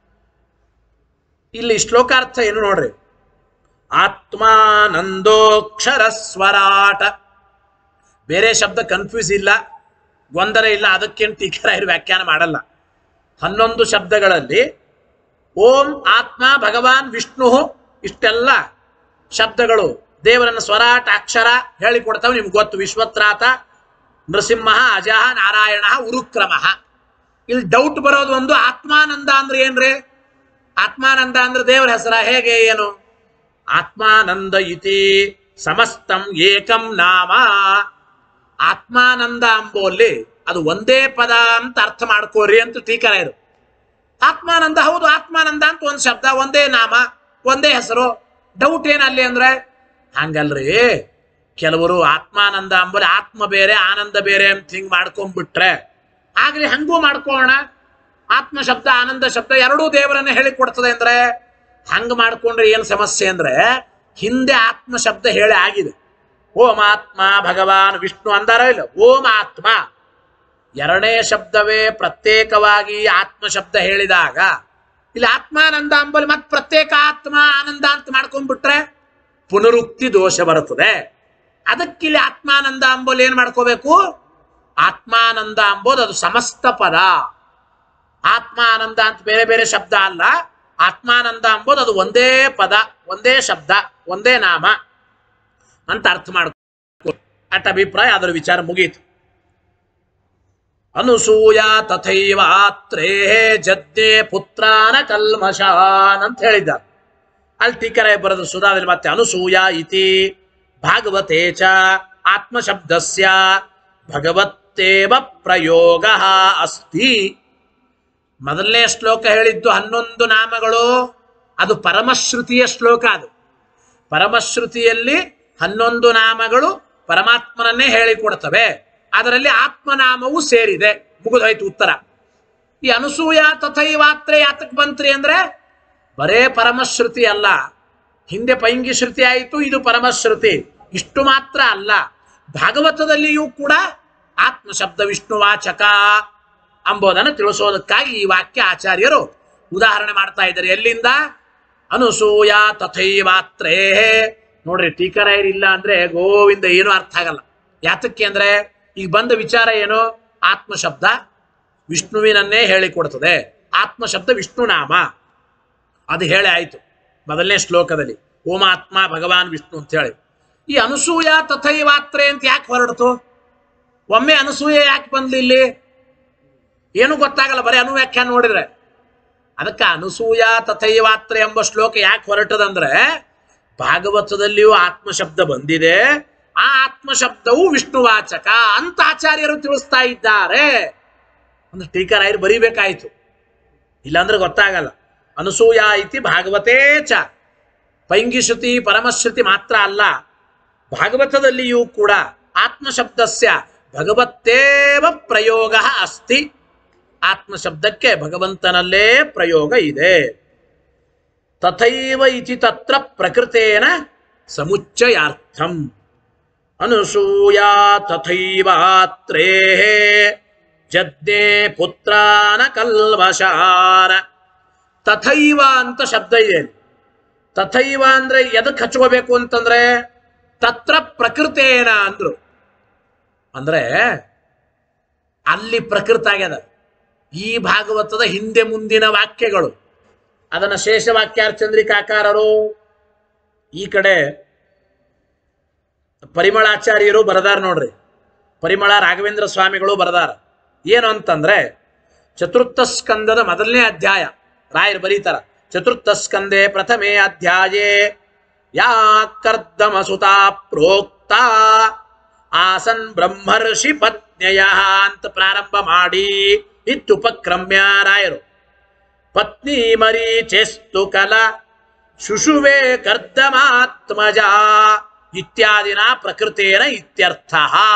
ಇಲ್ಲಿ ಶ್ಲೋಕಾರ್ಥ ಏನು ನೋಡ್ರಿ ಆತ್ಮಾನಂದೋಕ್ಷರ ಸ್ವರಾಟ ಬೇರೆ ಶಬ್ದ ಕನ್ಫ್ಯೂಸ್ ಇಲ್ಲ ಗೊಂದಲ ಇಲ್ಲ ಅದಕ್ಕೇನು ಟೀಕರಾಯರು ವ್ಯಾಖ್ಯಾನ ಮಾಡಲ್ಲ ಹನ್ನೊಂದು ಶಬ್ದಗಳಲ್ಲಿ ಓಂ ಆತ್ಮ ಭಗವಾನ್ ವಿಷ್ಣು ಇಷ್ಟೆಲ್ಲ ಶಬ್ದಗಳು ದೇವರನ್ನ ಸ್ವರಾಟ ಅಕ್ಷರ ಹೇಳಿಕೊಡ್ತಾವೆ ನಿಮ್ಗೆ ಗೊತ್ತು ವಿಶ್ವತ್ರಾತ ನೃಸಿಂಹ ಅಜಹ ನಾರಾಯಣ ಉರುಕ್ರಮ ಇಲ್ಲಿ ಡೌಟ್ ಬರೋದು ಒಂದು ಆತ್ಮಾನಂದ ಅಂದ್ರೆ ಏನ್ರಿ ಆತ್ಮಾನಂದ ಅಂದ್ರೆ ದೇವರ ಹೆಸರ ಹೇಗೆ ಏನು ಆತ್ಮಾನಂದ ಇತಿ ಸಮಸ್ತಂ ಏಕಂ ನಾಮ ಆತ್ಮಾನಂದ ಅಂಬೋಲ್ಲಿ ಅದು ಒಂದೇ ಪದ ಅಂತ ಅರ್ಥ ಮಾಡ್ಕೋರಿ ಅಂತ ಟೀಕರಾಯರು ಆತ್ಮಾನಂದ ಹೌದು ಆತ್ಮಾನಂದ ಅಂತ ಒಂದು ಶಬ್ದ ಒಂದೇ ನಾಮ ಒಂದೇ ಹೆಸರು ಡೌಟ್ ಏನಲ್ಲಿ ಅಂದ್ರೆ ಹಂಗಲ್ರಿ ಕೆಲವರು ಆತ್ಮಾನಂದ ಅಂಬಲ್ಲಿ ಆತ್ಮ ಬೇರೆ ಆನಂದ ಬೇರೆ ಅಂತ ಹಿಂಗ್ ಮಾಡ್ಕೊಂಡ್ಬಿಟ್ರೆ ಆಗ್ಲಿ ಹಂಗೂ ಮಾಡ್ಕೋಣ ಆತ್ಮ ಶಬ್ದ ಆನಂದ ಶಬ್ದ ಎರಡೂ ದೇವರನ್ನ ಹೇಳಿ ಕೊಡ್ತದೆ ಅಂದ್ರೆ ಹಂಗ ಮಾಡ್ಕೊಂಡ್ರೆ ಏನ್ ಸಮಸ್ಯೆ ಅಂದ್ರೆ ಹಿಂದೆ ಆತ್ಮ ಶಬ್ದ ಹೇಳಿ ಆಗಿದೆ ಓಂ ಆತ್ಮ ಭಗವಾನ್ ವಿಷ್ಣು ಅಂದಾರ ಇಲ್ಲ ಓಂ ಆತ್ಮ ಎರಡನೇ ಶಬ್ದವೇ ಪ್ರತ್ಯೇಕವಾಗಿ ಆತ್ಮ ಶಬ್ದ ಹೇಳಿದಾಗ ಇಲ್ಲಿ ಆತ್ಮಾನಂದ ಅಂಬಲ್ಲಿ ಮತ್ತೆ ಪ್ರತ್ಯೇಕ ಆತ್ಮ ಆನಂದ ಅಂತ ಮಾಡ್ಕೊಂಡ್ಬಿಟ್ರೆ ಪುನರುಕ್ತಿ ದೋಷ ಬರುತ್ತದೆ ಅದಕ್ಕೆ ಇಲ್ಲಿ ಆತ್ಮಾನಂದ ಅಂಬೋಲಿ ಏನ್ ಮಾಡ್ಕೋಬೇಕು ಆತ್ಮಾನಂದ ಅಂಬೋದು ಅದು ಸಮಸ್ತ ಪದ ಆತ್ಮಾನಂದ ಅಂತ ಬೇರೆ ಬೇರೆ ಶಬ್ದ ಅಲ್ಲ ಆತ್ಮಾನಂದ ಅಂಬೋದು ಅದು ಒಂದೇ ಪದ ಒಂದೇ ಶಬ್ದ ಒಂದೇ ನಾಮ ಅಂತ ಅರ್ಥ ಮಾಡ್ಕೊ ಅಟ್ ಅಭಿಪ್ರಾಯ ಅದರ ವಿಚಾರ ಮುಗೀತು ಅನುಸೂಯ ತಥೈವ ಆತ್ರೇ ಜದ್ದೆ ಪುತ್ರಾನ ಕಲ್ಮಶಾನ್ ಅಂತ ಹೇಳಿದ್ದಾರೆ ಅಲ್ಲಿ ಟೀಕರೆ ಬರೆದು ಸುಧಾದಲ್ಲಿ ಮತ್ತೆ ಅನುಸೂಯ ಇತಿ ಭಾಗವತೆ ಚ ಆತ್ಮಶಬ್ದಸ್ಯ ಭಗವತ್ತೇವ ಪ್ರಯೋಗ ಅಸ್ತಿ ಮೊದಲನೇ ಶ್ಲೋಕ ಹೇಳಿದ್ದು ಹನ್ನೊಂದು ನಾಮಗಳು ಅದು ಪರಮಶ್ರುತಿಯ ಶ್ಲೋಕ ಅದು ಪರಮಶ್ರುತಿಯಲ್ಲಿ ಹನ್ನೊಂದು ನಾಮಗಳು ಪರಮಾತ್ಮನನ್ನೇ ಹೇಳಿಕೊಡ್ತವೆ ಅದರಲ್ಲಿ ಆತ್ಮನಾಮವು ಸೇರಿದೆ ಮುಗಿದೋಯ್ತು ಉತ್ತರ ಈ ಅನುಸೂಯ ತಥೈವಾತ್ರೆ ಯಾತಕ್ ಬಂತ್ರಿ ಅಂದ್ರೆ ಬರೇ ಪರಮಶ್ರುತಿ ಅಲ್ಲ ಹಿಂದೆ ಪೈಂಗಿ ಶ್ರುತಿ ಆಯಿತು ಇದು ಪರಮಶ್ರುತಿ ಇಷ್ಟು ಮಾತ್ರ ಅಲ್ಲ ಭಾಗವತದಲ್ಲಿಯೂ ಕೂಡ ಆತ್ಮ ಶಬ್ದ ವಿಷ್ಣುವಾಚಕ ಅಂಬೋದನ್ನು ತಿಳಿಸೋದಕ್ಕಾಗಿ ಈ ವಾಕ್ಯ ಆಚಾರ್ಯರು ಉದಾಹರಣೆ ಮಾಡ್ತಾ ಇದ್ದಾರೆ ಎಲ್ಲಿಂದ ಅನುಸೂಯ ತಥೈವಾತ್ರೇ ನೋಡ್ರಿ ಟೀಕರಾಯರ್ ಇಲ್ಲ ಅಂದ್ರೆ ಗೋವಿಂದ ಏನೂ ಅರ್ಥ ಆಗಲ್ಲ ಯಾತಕ್ಕೆ ಅಂದ್ರೆ ಈಗ ಬಂದ ವಿಚಾರ ಏನು ಆತ್ಮ ಶಬ್ದ ವಿಷ್ಣುವಿನನ್ನೇ ಹೇಳಿಕೊಡ್ತದೆ ಆತ್ಮ ಶಬ್ದ ವಿಷ್ಣು ನಾಮ ಅದು ಹೇಳಿ ಆಯ್ತು ಮೊದಲನೇ ಶ್ಲೋಕದಲ್ಲಿ ಓಮಾತ್ಮ ಭಗವಾನ್ ವಿಷ್ಣು ಅಂತ ಹೇಳಿ ಈ ಅನುಸೂಯ ತಥೈವಾತ್ರೆ ಅಂತ ಯಾಕೆ ಹೊರಡ್ತು ಒಮ್ಮೆ ಅನುಸೂಯ ಯಾಕೆ ಬಂದ್ಲಿ ಇಲ್ಲಿ ಏನು ಗೊತ್ತಾಗಲ್ಲ ಬರೀ ಅನುವ್ಯಾಖ್ಯಾನ ನೋಡಿದ್ರೆ ಅದಕ್ಕೆ ಅನುಸೂಯ ತಥೈವಾತ್ರೆ ಎಂಬ ಶ್ಲೋಕ ಯಾಕೆ ಹೊರಟದಂದ್ರೆ ಭಾಗವತದಲ್ಲಿಯೂ ಆತ್ಮ ಶಬ್ದ ಬಂದಿದೆ ಆ ಆತ್ಮ ಶಬ್ದವು ವಿಷ್ಣುವಾಚಕ ಅಂತ ಆಚಾರ್ಯರು ತಿಳಿಸ್ತಾ ಇದ್ದಾರೆ ಒಂದು ಟೀಕರಾಯರು ಬರಿಬೇಕಾಯ್ತು ಇಲ್ಲಾಂದ್ರೆ ಗೊತ್ತಾಗಲ್ಲ ಅನುಸೂಯ ಇತಿ ಭಾಗವತೇ ಚ ಪೈಂಗಿಶ್ರುತಿ ಪರಮಶ್ರುತಿ ಮಾತ್ರ ಅಲ್ಲ ಭಾಗವತದಲ್ಲಿಯೂ ಕೂಡ ಆತ್ಮಶಬ್ದಸ್ಯ ಭಗವತ್ತೇವ ಪ್ರಯೋಗ ಅಸ್ತಿ ಆತ್ಮಶಬ್ದಕ್ಕೆ ಭಗವಂತನಲ್ಲೇ ಪ್ರಯೋಗ ಇದೆ ತಥೈವ ಇತಿ ತತ್ರ ಪ್ರಕೃತೇನ ಸಮುಚ್ಚಯಾರ್ಥಂ ಅನುಸೂಯಾ ತಥೈವಾತ್ರೇ ಜದ್ದೆ ಪುತ್ರಾನ ಕಲ್ವಶಾನ ತಥೈವ ಅಂತ ಶಬ್ದ ಇದೆ ಇಲ್ಲಿ. ತಥೈವ ಅಂದ್ರೆ ಎದಕ್ಕೆ ಹಚ್ಕೋಬೇಕು ಅಂತಂದ್ರೆ ತತ್ರ ಪ್ರಕೃತೇನ ಅಂದ್ರು ಅಂದ್ರೆ ಅಲ್ಲಿ ಪ್ರಕೃತ ಆಗ್ಯದ ಈ ಭಾಗವತದ ಹಿಂದೆ ಮುಂದಿನ ವಾಕ್ಯಗಳು ಅದನ್ನ ಶೇಷವಾಕ್ಯಾರ್ಚಂದ್ರಿಕಾಕಾರರು ಈ ಕಡೆ ಪರಿಮಳಾಚಾರ್ಯರು ಬರದಾರ ನೋಡ್ರಿ ಪರಿಮಳ ರಾಘವೇಂದ್ರ ಸ್ವಾಮಿಗಳು ಬರದಾರ ಏನು ಅಂತಂದ್ರೆ ಚತುರ್ಥ ಸ್ಕಂದದ ಮೊದಲನೇ ಅಧ್ಯಾಯ ರಾಯರು ಬರೀತಾರ ಚತುರ್ಥ ಸ್ಕಂದೆ ಪ್ರಥಮೇ ಅಧ್ಯಾಯೇ ಯಾ ಕರ್ದಮ ಸುತಾ ಪ್ರೋಕ್ತ ಆಸನ್ ಬ್ರಹ್ಮರ್ಷಿ ಪತ್ನ್ಯಯ ಅಂತ ಪ್ರಾರಂಭ ಮಾಡಿ ಇತ್ಯುಪಕ್ರಮ್ಯ ರಾಯರು ಪತ್ನಿ ಮರೀಚೆಸ್ತು ಕಲ ಶುಶುವೆ ಕರ್ದಮಾತ್ಮಜ ಇತ್ಯಾದಿನ ಪ್ರಕೃತೇನ ಇತ್ಯರ್ಥ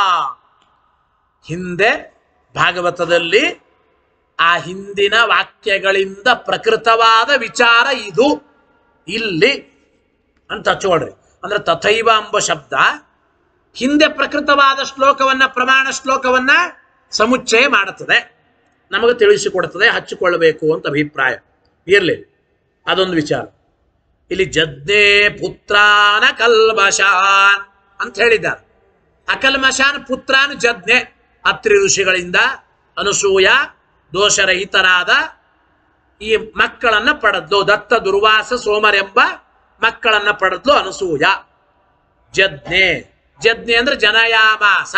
ಹಿಂದೆ ಭಾಗವತದಲ್ಲಿ ಆ ಹಿಂದಿನ ವಾಕ್ಯಗಳಿಂದ ಪ್ರಕೃತವಾದ ವಿಚಾರ ಇದು ಇಲ್ಲಿ ಅಂತ ಹಚ್ಕೊಳ್ರಿ ಅಂದ್ರೆ ತಥೈವ ಎಂಬ ಶಬ್ದ ಹಿಂದೆ ಪ್ರಕೃತವಾದ ಶ್ಲೋಕವನ್ನ ಪ್ರಮಾಣ ಶ್ಲೋಕವನ್ನ ಸಮುಚ್ಚಯ ಮಾಡುತ್ತದೆ ನಮಗೆ ತಿಳಿಸಿಕೊಡುತ್ತದೆ ಹಚ್ಚಿಕೊಳ್ಳಬೇಕು ಅಂತ ಅಭಿಪ್ರಾಯ ಇರಲಿ ಅದೊಂದು ವಿಚಾರ ಇಲ್ಲಿ ಜಜ್ಞೆ ಪುತ್ರಾನ ಕಲ್ಮಶಾನ್ ಅಂತ ಹೇಳಿದ್ದಾರೆ ಅಕಲ್ಮಶಾನ್ ಪುತ್ರಾನ್ ಜಜ್ಞೆ ಅತ್ರಿ ಋಷಿಗಳಿಂದ ಅನುಸೂಯ ದೋಷರಹಿತರಾದ ಈ ಮಕ್ಕಳನ್ನ ಪಡೆದ್ಲು ದತ್ತ ದುರ್ವಾಸ ಸೋಮರೆಂಬ ಮಕ್ಕಳನ್ನ ಪಡೆದ್ಲು ಅನಸೂಯ ಜಜ್ಞೆ ಜಜ್ಞೆ ಅಂದ್ರೆ ಜನಯಾಮಾಸ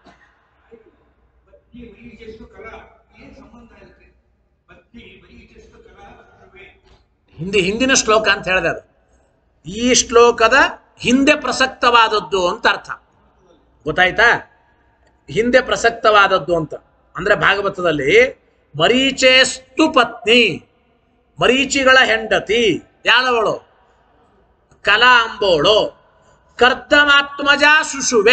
ಪತ್ನಿ ಮರೀಚೆಷ್ಟು ಕಲ ಏನ್ ಸಂಬಂಧ ಇರುತ್ತೆ ಪತ್ನಿ ಮರೀಚೆಷ್ಟು ಕಲ ಶುಭೆ ಹಿಂದಿ ಹಿಂದಿನ ಶ್ಲೋಕ ಅಂತ ಹೇಳಿದೆ ಅದು ಈ ಶ್ಲೋಕದ ಹಿಂದೆ ಪ್ರಸಕ್ತವಾದದ್ದು ಅಂತ ಅರ್ಥ ಗೊತ್ತಾಯ್ತಾ ಹಿಂದೆ ಪ್ರಸಕ್ತವಾದದ್ದು ಅಂತ ಅಂದ್ರೆ ಭಾಗವತದಲ್ಲಿ ಮರೀಚೇಸ್ತು ಪತ್ನಿ ಮರೀಚಿಗಳ ಹೆಂಡತಿ ಯಾಳವಳು ಕಲಾ ಅಂಬೋಳು ಕರ್ದಮಾತ್ಮಜ ಶುಶುವೆ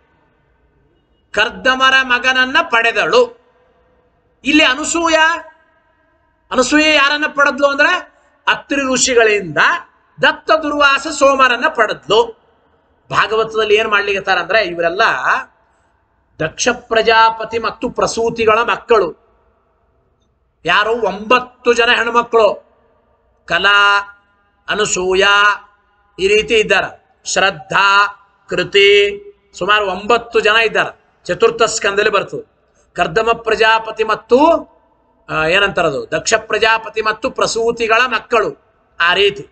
ಕರ್ದಮರ ಮಗನನ್ನ ಪಡೆದಳು ಇಲ್ಲಿ ಅನುಸೂಯ ಅನಸೂಯ ಯಾರನ್ನ ಪಡೆದ್ಲು ಅಂದ್ರೆ ಅತ್ರಿ ಋಷಿಗಳಿಂದ ದತ್ತ ದುರ್ವಾಸ ಸೋಮರನ್ನ ಪಡೆದ್ಲು ಭಾಗವತದಲ್ಲಿ ಏನ್ ಮಾಡ್ಲಿಕ್ಕೆ ಅಂದ್ರೆ ಇವರೆಲ್ಲ ದಕ್ಷ ಪ್ರಜಾಪತಿ ಮತ್ತು ಪ್ರಸೂತಿಗಳ ಮಕ್ಕಳು ಯಾರು ಒಂಬತ್ತು ಜನ ಹೆಣ್ಮಕ್ಳು ಕಲಾ ಅನಸೂಯ ಈ ರೀತಿ ಇದ್ದಾರೆ ಶ್ರದ್ಧಾ ಕೃತಿ ಸುಮಾರು ಒಂಬತ್ತು ಜನ ಇದ್ದಾರೆ ಚತುರ್ಥ ಸ್ಕಂದಲ್ಲಿ ಬರ್ತದೆ ಕರ್ದಮ ಪ್ರಜಾಪತಿ ಮತ್ತು ಆ, ಏನಂತಾರದು ದಕ್ಷ ಪ್ರಜಾಪತಿ ಮತ್ತು ಪ್ರಸೂತಿಗಳ ಮಕ್ಕಳು ಆ ರೀತಿ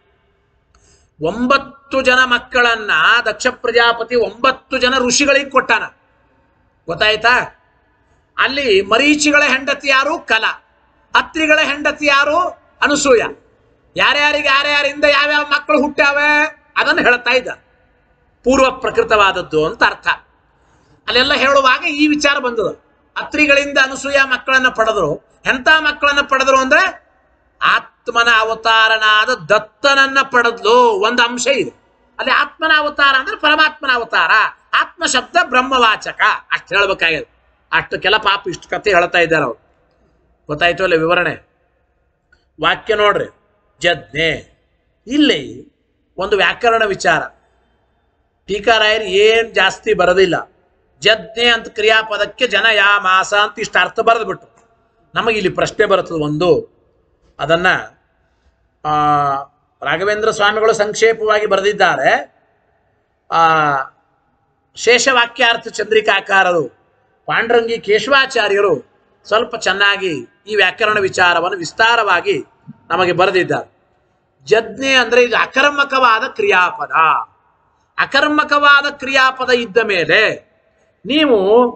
ಒಂಬತ್ತು ಜನ ಮಕ್ಕಳನ್ನ ದಕ್ಷ ಪ್ರಜಾಪತಿ ಒಂಬತ್ತು ಜನ ಋಷಿಗಳಿಗೆ ಕೊಟ್ಟಾನ ಗೊತ್ತಾಯ್ತಾ ಅಲ್ಲಿ ಮರೀಚಿಗಳ ಹೆಂಡತಿ ಯಾರು ಕಲ ಅತ್ರಿಗಳ ಹೆಂಡತಿ ಯಾರು ಅನಸೂಯ ಯಾರ್ಯಾರಿಗೆ ಯಾರ್ಯಾರಿಂದ ಯಾವ್ಯಾವ ಮಕ್ಕಳು ಹುಟ್ಟ್ಯಾವೆ ಅದನ್ನು ಹೇಳ್ತಾ ಇದ್ದಾರೆ ಪೂರ್ವ ಪ್ರಕೃತವಾದದ್ದು ಅಂತ ಅರ್ಥ ಅಲ್ಲೆಲ್ಲ ಹೇಳುವಾಗ ಈ ವಿಚಾರ ಬಂದದು ಅತ್ರಿಗಳಿಂದ ಅನಸೂಯ ಮಕ್ಕಳನ್ನ ಪಡೆದ್ರು ಎಂತ ಮಕ್ಕಳನ್ನ ಪಡೆದ್ರು ಅಂದ್ರೆ ಆತ್ಮನ ಅವತಾರನಾದ ದತ್ತನನ್ನ ಪಡೆದ್ಲು ಒಂದು ಅಂಶ ಇದೆ ಅಲ್ಲಿ ಆತ್ಮನ ಅವತಾರ ಅಂದ್ರೆ ಪರಮಾತ್ಮನ ಅವತಾರ ಆತ್ಮ ಶಬ್ದ ಬ್ರಹ್ಮವಾಚಕ ಅಷ್ಟು ಹೇಳ್ಬೇಕಾಗ್ಯದ ಅಷ್ಟು ಕೆಲ ಪಾಪ ಇಷ್ಟು ಕತೆ ಹೇಳ್ತಾ ಇದ್ದಾರೆ ಅವ್ರು ಗೊತ್ತಾಯ್ತು ಅಲ್ಲ ವಿವರಣೆ ವಾಕ್ಯ ನೋಡ್ರಿ ಜಜ್ಞೆ ಇಲ್ಲಿ ಒಂದು ವ್ಯಾಕರಣ ವಿಚಾರ ಟೀಕಾರಾಯರು ಏನ್ ಜಾಸ್ತಿ ಬರೋದಿಲ್ಲ ಜಜ್ಞೆ ಅಂತ ಕ್ರಿಯಾಪದಕ್ಕೆ ಜನ ಯಾ ಮಾಸ ಅಂತ ಇಷ್ಟು ಅರ್ಥ ಬರೆದು ಬಿಟ್ಟು ನಮಗೆ ಇಲ್ಲಿ ಪ್ರಶ್ನೆ ಬರ್ತದೆ ಒಂದು ಅದನ್ನ ಆ, ರಾಘವೇಂದ್ರ ಸ್ವಾಮಿಗಳು ಸಂಕ್ಷೇಪವಾಗಿ ಬರೆದಿದ್ದಾರೆ ಆ ಶೇಷವಾಕ್ಯಾರ್ಥ ಚಂದ್ರಿಕಾಕಾರರು ಪಾಂಡ್ರಂಗಿ ಕೇಶವಾಚಾರ್ಯರು ಸ್ವಲ್ಪ ಚೆನ್ನಾಗಿ ಈ ವ್ಯಾಕರಣ ವಿಚಾರವನ್ನು ವಿಸ್ತಾರವಾಗಿ ನಮಗೆ ಬರೆದಿದ್ದಾರೆ ಜಜ್ಞೆ ಅಂದ್ರೆ ಇದು ಅಕರ್ಮಕವಾದ ಕ್ರಿಯಾಪದ ಅಕರ್ಮಕವಾದ ಕ್ರಿಯಾಪದ ಇದ್ದ ಮೇಲೆ ನೀವು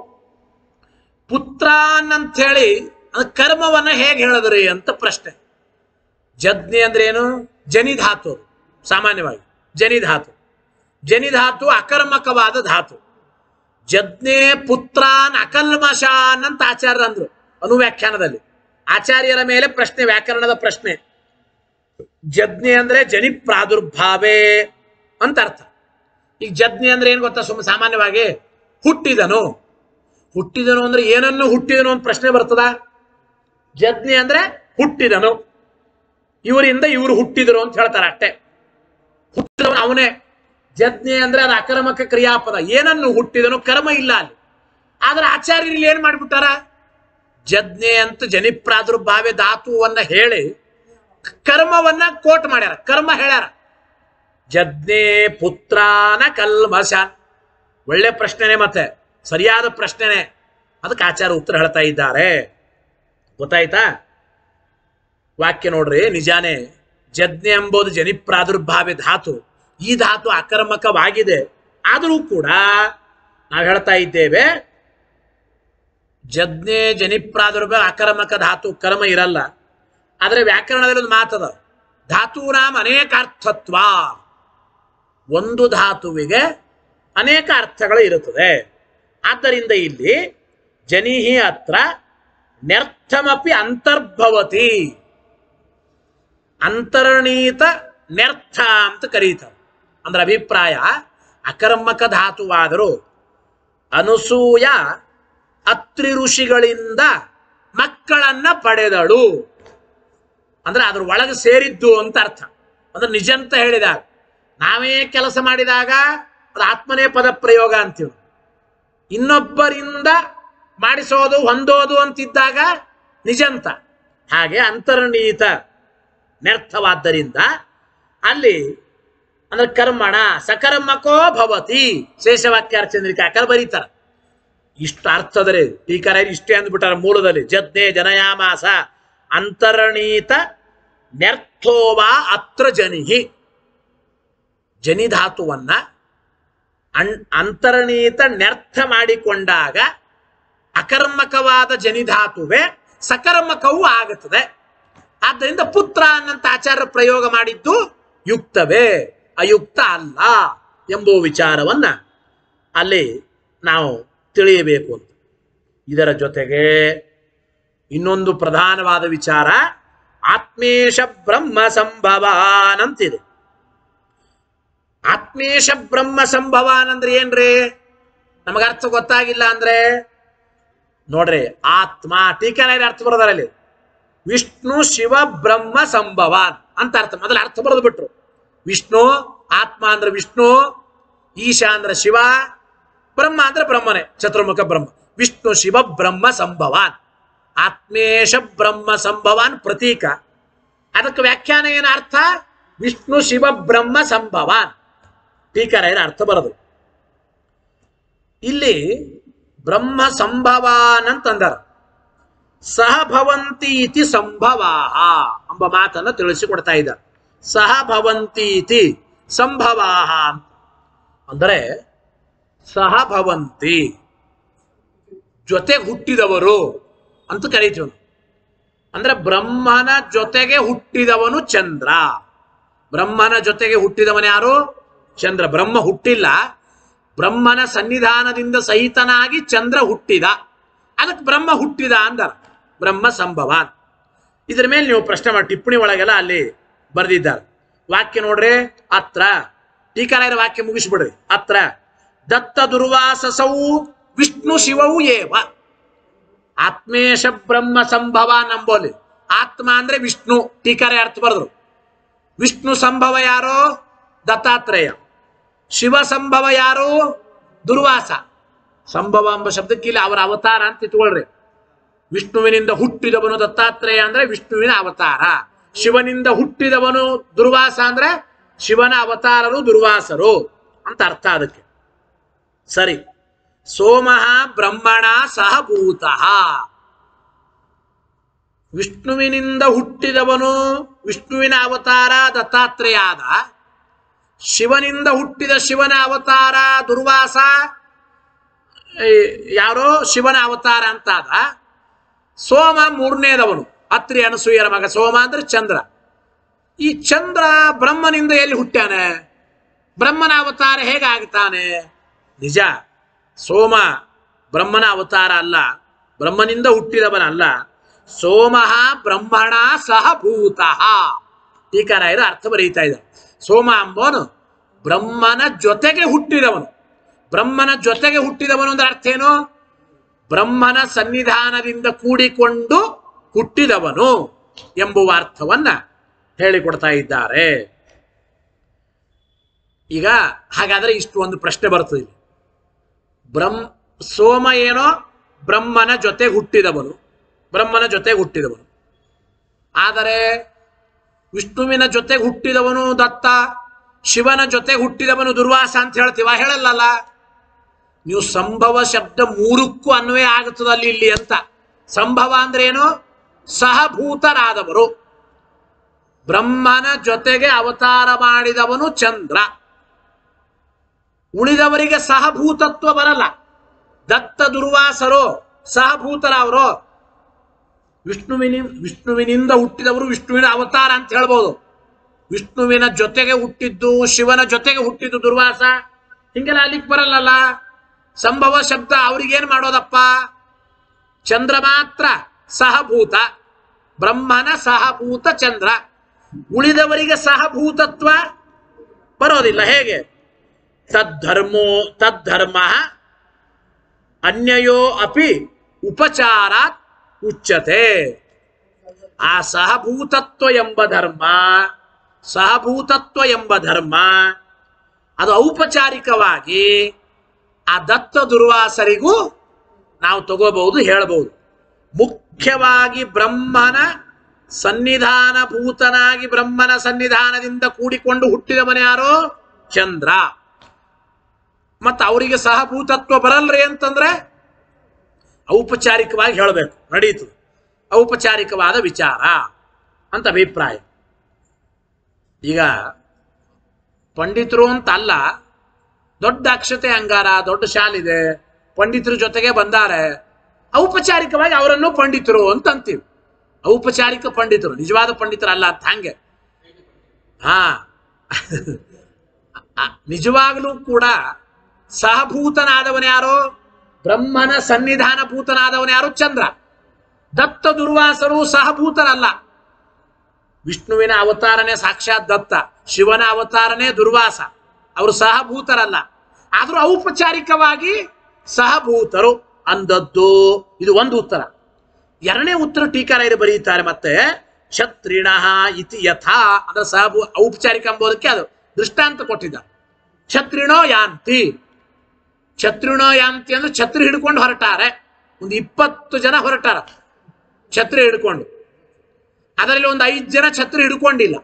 ಪುತ್ರಾನ್ ಅಂತ ಹೇಳಿ ಅದು ಕರ್ಮವನ್ನ ಹೇಗೆ ಹೇಳಿದ್ರಿ ಅಂತ ಪ್ರಶ್ನೆ ಜಜ್ಞೆ ಅಂದ್ರೆ ಏನು ಜನಿಧಾತು ಸಾಮಾನ್ಯವಾಗಿ ಜನಿಧಾತು ಜನಿಧಾತು ಅಕರ್ಮಕವಾದ ಧಾತು ಜಜ್ಞೆ ಪುತ್ರಾನ್ ಅಕಲ್ಮಶಾನ್ ಅಂತ ಆಚಾರ್ಯ ಅಂದ್ರು ಅನುವ್ಯಾಖ್ಯಾನದಲ್ಲಿ ಆಚಾರ್ಯರ ಮೇಲೆ ಪ್ರಶ್ನೆ ವ್ಯಾಕರಣದ ಪ್ರಶ್ನೆ ಜಜ್ಞೆ ಅಂದ್ರೆ ಜನಿ ಪ್ರಾದುರ್ಭಾವೇ ಅಂತ ಅರ್ಥ ಈಗ ಜಜ್ಞೆ ಅಂದ್ರೆ ಏನ್ ಗೊತ್ತಾ ಸುಮ್ಮ ಸಾಮಾನ್ಯವಾಗಿ ಹುಟ್ಟಿದನು ಹುಟ್ಟಿದನು ಅಂದ್ರೆ ಏನನ್ನು ಹುಟ್ಟಿದನು ಅಂತ ಪ್ರಶ್ನೆ ಬರ್ತದ ಜಜ್ಞೆ ಅಂದ್ರೆ ಹುಟ್ಟಿದನು ಇವರಿಂದ ಇವರು ಹುಟ್ಟಿದರು ಅಂತ ಹೇಳ್ತಾರೆ ಅಷ್ಟೇ ಹುಟ್ಟಿದವನು ಅವನೇ ಜಜ್ಞೆ ಅಂದ್ರೆ ಅದು ಅಕರ್ಮಕ ಕ್ರಿಯಾಪದ ಏನನ್ನು ಹುಟ್ಟಿದನು ಕರ್ಮ ಇಲ್ಲ ಅಲ್ಲಿ ಆದ್ರೆ ಆಚಾರ್ಯರು ಇಲ್ಲಿ ಏನ್ ಮಾಡ್ಬಿಟ್ಟಾರ ಜಜ್ಞೆ ಅಂತ ಜನಿ ಪ್ರಾದುರ್ಭಾವ್ಯ ಧಾತುವನ್ನ ಹೇಳಿ ಕರ್ಮವನ್ನ ಕೋಟ್ ಮಾಡ್ಯಾರ ಕರ್ಮ ಹೇಳ್ಯಾರ ಜಜ್ಞೆ ಪುತ್ರಾನ ಕಲ್ಮಶಾನ್ ಒಳ್ಳೆ ಪ್ರಶ್ನೆನೆ ಮತ್ತೆ ಸರಿಯಾದ ಪ್ರಶ್ನೆನೆ ಅದಕ್ಕೆ ಆಚಾರ ಉತ್ತರ ಹೇಳ್ತಾ ಇದ್ದಾರೆ ಗೊತ್ತಾಯ್ತಾ ವಾಕ್ಯ ನೋಡ್ರಿ ನಿಜಾನೇ ಜಜ್ಞೆ ಎಂಬುದು ಜನಿ ಪ್ರಾದುರ್ಭಾವ್ಯ ಧಾತು ಈ ಧಾತು ಅಕರ್ಮಕವಾಗಿದೆ ಆದರೂ ಕೂಡ ನಾವು ಹೇಳ್ತಾ ಇದ್ದೇವೆ ಜಜ್ಞೆ ಜನಿ ಪ್ರಾದುರ್ಭಾವ ಅಕರ್ಮಕ ಧಾತು ಕರ್ಮ ಇರಲ್ಲ ಆದರೆ ವ್ಯಾಕರಣದಲ್ಲಿ ಒಂದು ಮಾತದ ಧಾತೂನಾಂ ಅನೇಕಾರ್ಥತ್ವ ಒಂದು ಧಾತುವಿಗೆ ಅನೇಕ ಅರ್ಥಗಳು ಇರುತ್ತದೆ ಆದ್ದರಿಂದ ಇಲ್ಲಿ ಜನಿಹಿ ಅತ್ರ ನ್ಯರ್ಥಮಪಿ ಅಂತರ್ಭವತಿ ಅಂತರ್ಣೀತ ನ್ಯರ್ಥ ಅಂತ ಕರೀತಾರೆ ಅಂದ್ರೆ ಅಭಿಪ್ರಾಯ ಅಕರ್ಮಕ ಧಾತುವಾದರೂ ಅನುಸೂಯ ಅತ್ರಿ ಋಷಿಗಳಿಂದ ಮಕ್ಕಳನ್ನ ಪಡೆದಳು ಅಂದ್ರೆ ಅದ್ರ ಒಳಗೆ ಸೇರಿದ್ದು ಅಂತ ಅರ್ಥ ಅಂದ್ರೆ ನಿಜ ಅಂತ ಹೇಳಿದಾಗ ನಾವೇ ಕೆಲಸ ಮಾಡಿದಾಗ ಅದು ಆತ್ಮನೇ ಪದ ಪ್ರಯೋಗ ಅಂತೀವಿ ಇನ್ನೊಬ್ಬರಿಂದ ಮಾಡಿಸೋದು ಹೊಂದೋದು ಅಂತಿದ್ದಾಗ ನಿಜಂತ ಹಾಗೆ ಅಂತರ್ಣೀತ ನ್ಯರ್ಥವಾದ್ದರಿಂದ ಅಲ್ಲಿ ಅಂದ್ರೆ ಕರ್ಮಣ ಸಕರ್ಮಕೋ ಭವತಿ ಶೇಷವಾಕ್ಯಾರ್ಚಂದ್ರಿಕಾಕರ್ ಬರೀತಾರ ಇಷ್ಟು ಅರ್ಥದರೆ ಟೀಕಾರ ಇಷ್ಟೇ ಅಂದ್ಬಿಟ್ಟಾರ ಮೂಲದಲ್ಲಿ ಜದ್ದೆ ಜನಯಾಮಾಸ ಅಂತರ್ಣೀತ ನ್ಯರ್ಥೋವಾ ಅತ್ರ ಜನಿಹಿ ಜನಿಧಾತುವನ್ನ ಅನ್ ಅಂತರ್ಣೀತ ನ್ಯರ್ಥ ಮಾಡಿಕೊಂಡಾಗ ಅಕರ್ಮಕವಾದ ಜನಿಧಾತುವೆ ಸಕರ್ಮಕವೂ ಆಗುತ್ತದೆ ಆದ್ದರಿಂದ ಪುತ್ರ ಅನ್ನಂತ ಆಚಾರ್ಯ ಪ್ರಯೋಗ ಮಾಡಿದ್ದು ಯುಕ್ತವೇ ಅಯುಕ್ತ ಅಲ್ಲ ಎಂಬುವ ವಿಚಾರವನ್ನ ಅಲ್ಲಿ ನಾವು ತಿಳಿಯಬೇಕು ಅಂತ ಇದರ ಜೊತೆಗೆ ಇನ್ನೊಂದು ಪ್ರಧಾನವಾದ ವಿಚಾರ ಆತ್ಮೇಶ ಬ್ರಹ್ಮ ಸಂಭವಾನ್ ಅಂತಿದೆ ಆತ್ಮೇಶ ಬ್ರಹ್ಮ ಸಂಭವಾನ್ ಅಂದ್ರೆ ಏನ್ರಿ ನಮಗ ಅರ್ಥ ಗೊತ್ತಾಗಿಲ್ಲ ಅಂದ್ರೆ ನೋಡ್ರಿ ಆತ್ಮ ಟೀಕಾನಲ್ಲಿ ಅರ್ಥ ಬರೋದಾರಲ್ಲಿ ವಿಷ್ಣು ಶಿವ ಬ್ರಹ್ಮ ಸಂಭವಾನ್ ಅಂತ ಅರ್ಥ ಮೊದಲು ಅರ್ಥ ಬರೆದು ಬಿಟ್ರು ವಿಷ್ಣು ಆತ್ಮ ಅಂದ್ರೆ ವಿಷ್ಣು ಈಶ ಅಂದ್ರೆ ಶಿವ ಬ್ರಹ್ಮ ಅಂದ್ರೆ ಬ್ರಹ್ಮನೇ ಚತುರ್ಮುಖ ಬ್ರಹ್ಮ ವಿಷ್ಣು ಶಿವ ಬ್ರಹ್ಮ ಸಂಭವಾನ್ ಆತ್ಮೇಶ ಬ್ರಹ್ಮ ಸಂಭವಾನ್ ಪ್ರತೀಕ ಅದಕ್ಕೆ ವ್ಯಾಖ್ಯಾನ ಏನು ಅರ್ಥ ವಿಷ್ಣು ಶಿವ ಬ್ರಹ್ಮ ಸಂಭವಾನ್ ಟೀಕಾರ ಏನು ಅರ್ಥ ಬರೋದು ಇಲ್ಲಿ ಬ್ರಹ್ಮ ಸಂಭವಾನ್ ಅಂತಂದಾರ ಸಹ ಭವಂತಿ ಇತಿ ಸಂಭವಾಹ ಎಂಬ ಮಾತನ್ನು ತಿಳಿಸಿಕೊಡ್ತಾ ಇದ್ದ ಸಹ ಭವಂತಿ ಇತಿ ಸಂಭವಾಹ ಅಂತ ಅಂದರೆ ಸಹ ಭವಂತಿ ಜೊತೆ ಹುಟ್ಟಿದವರು ಅಂತ ಕರೀತೀವಿ ನಾವು. ಅಂದ್ರೆ ಬ್ರಹ್ಮನ ಜೊತೆಗೆ ಹುಟ್ಟಿದವನು ಚಂದ್ರ ಬ್ರಹ್ಮನ ಜೊತೆಗೆ ಹುಟ್ಟಿದವನು ಯಾರು ಚಂದ್ರ ಬ್ರಹ್ಮ ಹುಟ್ಟಿಲ್ಲ ಬ್ರಹ್ಮನ ಸನ್ನಿಧಾನದಿಂದ ಸಹಿತನಾಗಿ ಚಂದ್ರ ಹುಟ್ಟಿದ ಅದಕ್ಕೆ ಬ್ರಹ್ಮ ಹುಟ್ಟಿದ ಅಂದರ ಬ್ರಹ್ಮ ಸಂಭವಾನ್ ಇದ್ರ ಮೇಲೆ ನೀವು ಪ್ರಶ್ನೆ ಮಾಡಿ ಟಿಪ್ಪಣಿ ಒಳಗೆಲ್ಲ ಅಲ್ಲಿ ಬರೆದಿದ್ದಾರೆ ವಾಕ್ಯ ನೋಡ್ರಿ ಅತ್ರ ಟೀಕಾರಾಯರ ವಾಕ್ಯ ಮುಗಿಸ್ಬಿಡ್ರಿ ಅತ್ರ ದತ್ತ ದುರ್ವಾಸಸವು ವಿಷ್ಣು ಶಿವವು ಏವ ಆತ್ಮೇಶ ಬ್ರಹ್ಮ ಸಂಭವ ನಂಬೋಲಿ ಆತ್ಮ ಅಂದ್ರೆ ವಿಷ್ಣು ಟೀಕಾರೆ ಅರ್ಥ ಬರೆದ್ರು ವಿಷ್ಣು ಸಂಭವ ಯಾರು ದತ್ತಾತ್ರೇಯ ಶಿವ ಸಂಭವ ಯಾರು ದುರ್ವಾಸ ಸಂಭವ ಎಂಬ ಶಬ್ದಕ್ಕೆ ಇಲ್ಲಿ ಅವರ ಅವತಾರ ಅಂತ ಇಟ್ಕೊಳ್ರಿ ವಿಷ್ಣುವಿನಿಂದ ಹುಟ್ಟಿದವನು ದತ್ತಾತ್ರೇಯ ಅಂದ್ರೆ ವಿಷ್ಣುವಿನ ಅವತಾರ ಶಿವನಿಂದ ಹುಟ್ಟಿದವನು ದುರ್ವಾಸ ಅಂದ್ರೆ ಶಿವನ ಅವತಾರರು ದುರ್ವಾಸರು ಅಂತ ಅರ್ಥ ಅದಕ್ಕೆ ಸರಿ ಸೋಮಃ ಬ್ರಹ್ಮಣ ಸಹ ಭೂತಃ ವಿಷ್ಣುವಿನಿಂದ ಹುಟ್ಟಿದವನು ವಿಷ್ಣುವಿನ ಅವತಾರ ದತ್ತಾತ್ರೇಯ ಆದ ಶಿವನಿಂದ ಹುಟ್ಟಿದ ಶಿವನ ಅವತಾರ ದುರ್ವಾಸ ಏ, ಯಾರೋ ಶಿವನ ಅವತಾರ ಅಂತಾದ ಸೋಮ ಮೂರನೇದವನು ಅತ್ರಿ ಅನಸೂಯರ ಮಗ ಸೋಮ ಅಂದ್ರೆ ಚಂದ್ರ ಈ ಚಂದ್ರ ಬ್ರಹ್ಮನಿಂದ ಎಲ್ಲಿ ಹುಟ್ಟ್ಯಾನೆ ಬ್ರಹ್ಮನ ಅವತಾರ ಹೇಗಾಗ್ತಾನೆ ನಿಜ ಸೋಮ ಬ್ರಹ್ಮನ ಅವತಾರ ಅಲ್ಲ ಬ್ರಹ್ಮನಿಂದ ಹುಟ್ಟಿದವನಲ್ಲ ಸೋಮಃ ಬ್ರಹ್ಮಣ ಸಹ ಭೂತಃ ಟೀಕಾರಾಯರು ಅರ್ಥ ಬರೀತಾ ಇದ್ದಾರೆ ಸೋಮ ಅಂಬೋನು ಬ್ರಹ್ಮನ ಜೊತೆಗೆ ಹುಟ್ಟಿದವನು ಬ್ರಹ್ಮನ ಜೊತೆಗೆ ಹುಟ್ಟಿದವನು ಅಂದ್ರೆ ಅರ್ಥ ಏನು ಬ್ರಹ್ಮನ ಸನ್ನಿಧಾನದಿಂದ ಕೂಡಿಕೊಂಡು ಹುಟ್ಟಿದವನು ಎಂಬುವ ಅರ್ಥವನ್ನ ಹೇಳಿಕೊಡ್ತಾ ಇದ್ದಾರೆ ಈಗ ಹಾಗಾದ್ರೆ ಇಷ್ಟು ಒಂದು ಪ್ರಶ್ನೆ ಬರ್ತದೆ ಇಲ್ಲಿ ಬ್ರಹ್ಮ ಸೋಮ ಏನೋ ಬ್ರಹ್ಮನ ಜೊತೆ ಹುಟ್ಟಿದವನು ಬ್ರಹ್ಮನ ಜೊತೆ ಹುಟ್ಟಿದವನು ಆದರೆ ವಿಷ್ಣುವಿನ ಜೊತೆ ಹುಟ್ಟಿದವನು ದತ್ತ ಶಿವನ ಜೊತೆ ಹುಟ್ಟಿದವನು ದುರ್ವಾಸ ಅಂತ ಹೇಳ್ತೀವ ಹೇಳಲ್ಲಲ್ಲ ನೀವು ಸಂಭವ ಶಬ್ದ ಮೂರಕ್ಕೂ ಅನ್ವಯ ಆಗುತ್ತದೆ ಅಲ್ಲಿ ಇಲ್ಲಿ ಅಂತ ಸಂಭವ ಅಂದ್ರೆ ಏನು ಸಹಭೂತರಾದವರು ಬ್ರಹ್ಮನ ಜೊತೆಗೆ ಅವತಾರ ಮಾಡಿದವನು ಚಂದ್ರ ಉಳಿದವರಿಗೆ ಸಹಭೂತತ್ವ ಬರಲ್ಲ ದತ್ತ ದುರ್ವಾಸರು ಸಹಭೂತರವರು ವಿಷ್ಣುವಿನ ವಿಷ್ಣುವಿನಿಂದ ಹುಟ್ಟಿದವರು ವಿಷ್ಣುವಿನ ಅವತಾರ ಅಂತ ಹೇಳ್ಬೋದು ವಿಷ್ಣುವಿನ ಜೊತೆಗೆ ಹುಟ್ಟಿದ್ದು ಶಿವನ ಜೊತೆಗೆ ಹುಟ್ಟಿದ್ದು ದುರ್ವಾಸ ಹಿಂಗೆಲ್ಲ ಅಲ್ಲಿಗೆ ಬರಲ್ಲಲ್ಲ ಸಂಭವ ಶಬ್ದ ಅವ್ರಿಗೇನ್ ಮಾಡೋದಪ್ಪ ಚಂದ್ರ ಮಾತ್ರ ಸಹಭೂತ ಬ್ರಹ್ಮನ ಸಹಭೂತ ಚಂದ್ರ ಉಳಿದವರಿಗೆ ಸಹಭೂತತ್ವ ಬರೋದಿಲ್ಲ ಹೇಗೆ ತದ್ಧರ್ಮೋ ತದ್ಧರ್ಮ ಅನ್ಯಯೋ ಅಪಿ ಉಪಚಾರಾತ್ ಉಚ್ಯತೆ ಆ ಸಹಭೂತತ್ವ ಎಂಬ ಧರ್ಮ ಸಹಭೂತತ್ವ ಎಂಬ ಧರ್ಮ ಅದು ಔಪಚಾರಿಕವಾಗಿ ಆ ದತ್ತ ದುರ್ವಾಸರಿಗೂ ನಾವು ತಗೋಬಹುದು ಹೇಳಬಹುದು ಮುಖ್ಯವಾಗಿ ಬ್ರಹ್ಮನ ಸನ್ನಿಧಾನ ಭೂತನಾಗಿ ಬ್ರಹ್ಮನ ಸನ್ನಿಧಾನದಿಂದ ಕೂಡಿಕೊಂಡು ಹುಟ್ಟಿದವನ ಯಾರೋ ಚಂದ್ರ ಮತ್ತ ಅವರಿಗೆ ಸಹಭೂತತ್ವ ಬರಲ್ರಿ ಅಂತಂದ್ರೆ ಔಪಚಾರಿಕವಾಗಿ ಹೇಳಬೇಕು ನಡೀತು ಔಪಚಾರಿಕವಾದ ವಿಚಾರ ಅಂತ ಅಭಿಪ್ರಾಯ ಈಗ ಪಂಡಿತರು ಅಂತ ಅಲ್ಲ ದೊಡ್ಡ ಅಕ್ಷತೆ ಅಂಗಾರ ದೊಡ್ಡ ಶಾಲಿದೆ ಪಂಡಿತರ ಜೊತೆಗೆ ಬಂದಾರೆ ಔಪಚಾರಿಕವಾಗಿ ಅವರನ್ನು ಪಂಡಿತರು ಅಂತ ಅಂತೀವಿ ಔಪಚಾರಿಕ ಪಂಡಿತರು ನಿಜವಾದ ಪಂಡಿತರಲ್ಲ ಅಂತ ಹಂಗೆ ಹಾ ಆ, ನಿಜವಾಗ್ಲೂ ಕೂಡ ಸಹಭೂತನಾದವನ ಯಾರು ಬ್ರಹ್ಮನ ಸನ್ನಿಧಾನ ಭೂತನಾದವನ ಯಾರು ಚಂದ್ರ ದತ್ತ ದುರ್ವಾಸರು ಸಹಭೂತರಲ್ಲ ವಿಷ್ಣುವಿನ ಅವತಾರನೇ ಸಾಕ್ಷಾತ್ ದತ್ತ ಶಿವನ ಅವತಾರನೇ ದುರ್ವಾಸ ಅವರು ಸಹಭೂತರಲ್ಲ ಆದ್ರೂ ಔಪಚಾರಿಕವಾಗಿ ಸಹಭೂತರು ಅಂದದ್ದು ಇದು ಒಂದು ಉತ್ತರ ಎರಡನೇ ಉತ್ತರ ಟೀಕಾರಾಯರು ಬರೆಯುತ್ತಾರೆ ಮತ್ತೆ ಕ್ಷತ್ರಿಣ ಇತಿ ಯಥಾ ಅಂದ್ರೆ ಸಹಭೂ ಔಪಚಾರಿಕ ಎಂಬುದಕ್ಕೆ ಅದು ದೃಷ್ಟಾಂತ ಕೊಟ್ಟಿದ್ದ ಕ್ಷತ್ರಿಣೋ ಯಾಂತಿ ಛತ್ರಿಣೋ ಯಾಂತಿ ಅಂದ್ರೆ ಛತ್ರಿ ಹಿಡ್ಕೊಂಡು ಹೊರಟಾರೆ ಒಂದು ಇಪ್ಪತ್ತು ಜನ ಹೊರಟಾರ ಛತ್ರಿ ಹಿಡ್ಕೊಂಡು ಅದರಲ್ಲಿ ಒಂದು ಐದು ಜನ ಛತ್ರಿ ಹಿಡ್ಕೊಂಡಿಲ್ಲ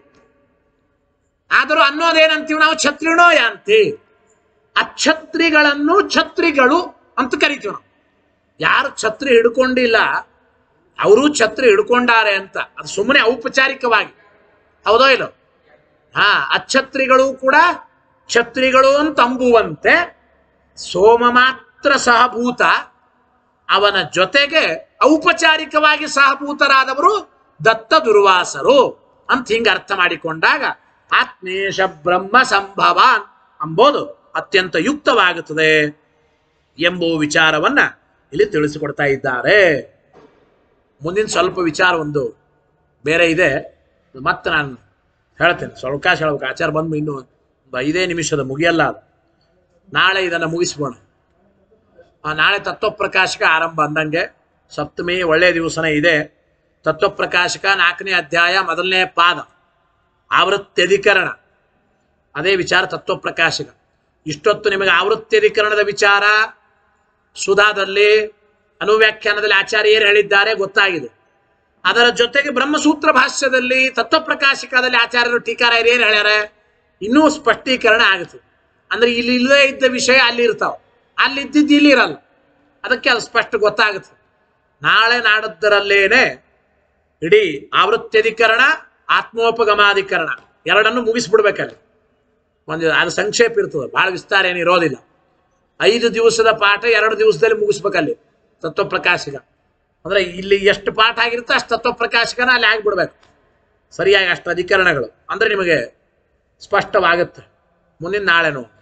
ಆದರೂ ಅನ್ನೋದೇನಂತೀವಿ ನಾವು ಛತ್ರಿಣೋ ಯಾಂತಿ ಅಛತ್ರಿಗಳನ್ನು ಛತ್ರಿಗಳು ಅಂತ ಕರಿತೀವಿ ನಾವು ಯಾರು ಛತ್ರಿ ಹಿಡ್ಕೊಂಡಿಲ್ಲ ಅವರು ಛತ್ರಿ ಹಿಡ್ಕೊಂಡಾರೆ ಅಂತ ಅದು ಸುಮ್ಮನೆ ಔಪಚಾರಿಕವಾಗಿ ಹೌದೋ ಇಲ್ಲೋ ಹಾ ಅಛತ್ರಿಗಳು ಕೂಡ ಛತ್ರಿಗಳು ಅಂತ ಅಂಬುವಂತೆ ಸೋಮ ಮಾತ್ರ ಸಹಭೂತ ಅವನ ಜೊತೆಗೆ ಔಪಚಾರಿಕವಾಗಿ ಸಹಭೂತರಾದವರು ದತ್ತ ದುರ್ವಾಸರು ಅಂತ ಹಿಂಗ ಅರ್ಥ ಮಾಡಿಕೊಂಡಾಗ ಆತ್ಮೇಶ ಬ್ರಹ್ಮ ಸಂಭವಾನ್ ಅಂಬೋದು ಅತ್ಯಂತ ಯುಕ್ತವಾಗುತ್ತದೆ ಎಂಬುವ ವಿಚಾರವನ್ನ ಇಲ್ಲಿ ತಿಳಿಸಿಕೊಡ್ತಾ ಇದ್ದಾರೆ ಮುಂದಿನ ಸ್ವಲ್ಪ ವಿಚಾರ ಒಂದು ಬೇರೆ ಇದೆ ಮತ್ತೆ ನಾನು ಹೇಳ್ತೇನೆ ಸ್ವಲ್ಕಾಶ ಹೇಳ್ಬೇಕು ಆಚಾರ ಬಂದು ಇನ್ನು ಒಂದು ಐದೇ ನಿಮಿಷದ ಮುಗಿಯಲ್ಲ ಅದು ನಾಳೆ ಇದನ್ನು ಮುಗಿಸ್ಬೋಣ ಆ, ನಾಳೆ ತತ್ವಪ್ರಕಾಶಕ ಆರಂಭ ಅಂದಂಗೆ ಸಪ್ತಮಿ ಒಳ್ಳೆಯ ದಿವಸನೇ ಇದೆ ತತ್ವಪ್ರಕಾಶಕ ನಾಲ್ಕನೇ ಅಧ್ಯಾಯ ಮೊದಲನೇ ಪಾದ ಆವೃತ್ಯಧಿಕರಣ ಅದೇ ವಿಚಾರ ತತ್ವಪ್ರಕಾಶಕ ಇಷ್ಟೊತ್ತು ನಿಮಗೆ ಆವೃತ್ಯಧಿಕರಣದ ವಿಚಾರ ಸುಧಾದಲ್ಲಿ ಅನುವ್ಯಾಖ್ಯಾನದಲ್ಲಿ ಆಚಾರ್ಯರು ಹೇಳಿದ್ದಾರೆ ಗೊತ್ತಾಗಿದೆ ಅದರ ಜೊತೆಗೆ ಬ್ರಹ್ಮಸೂತ್ರ ಭಾಷ್ಯದಲ್ಲಿ ತತ್ವಪ್ರಕಾಶಕದಲ್ಲಿ ಆಚಾರ್ಯರು ಟೀಕಾರಾಯರು ಏನು ಹೇಳ್ಯಾರ ಇನ್ನೂ ಸ್ಪಷ್ಟೀಕರಣ ಆಗುತ್ತೆ ಅಂದ್ರೆ ಇಲ್ಲಿ ಇಲ್ಲದೇ ಇದ್ದ ವಿಷಯ ಅಲ್ಲಿ ಇರ್ತಾವ ಅಲ್ಲಿ ಇದ್ದಿದ್ದು ಇಲ್ಲಿ ಇರಲ್ಲ ಅದಕ್ಕೆ ಅದು ಸ್ಪಷ್ಟ ಗೊತ್ತಾಗುತ್ತೆ ನಾಳೆ ನಾಡದ್ದರಲ್ಲೇನೆ ಇಡೀ ಆವೃತ್ಯಧಿಕರಣ ಆತ್ಮೋಪಗಮಾಧಿಕರಣ ಎರಡನ್ನು ಮುಗಿಸ್ಬಿಡ್ಬೇಕಲ್ಲಿ ಒಂದು ಅದು ಸಂಕ್ಷೇಪ ಇರ್ತದೆ ಬಹಳ ವಿಸ್ತಾರ ಏನು ಇರೋದಿಲ್ಲ ಐದು ದಿವಸದ ಪಾಠ ಎರಡು ದಿವಸದಲ್ಲಿ ಮುಗಿಸ್ಬೇಕಲ್ಲಿ ತತ್ವಪ್ರಕಾಶಿಕ ಅಂದ್ರೆ ಇಲ್ಲಿ ಎಷ್ಟು ಪಾಠ ಆಗಿರುತ್ತೆ ಅಷ್ಟು ತತ್ವಪ್ರಕಾಶಕನ ಅಲ್ಲಿ ಆಗ್ಬಿಡ್ಬೇಕು ಸರಿಯಾಗಿ ಅಷ್ಟು ಅಧಿಕರಣಗಳು ಅಂದ್ರೆ ನಿಮಗೆ ಸ್ಪಷ್ಟವಾಗುತ್ತೆ ಮುಂದಿನ ನಾಳೆ ನೋಡಿ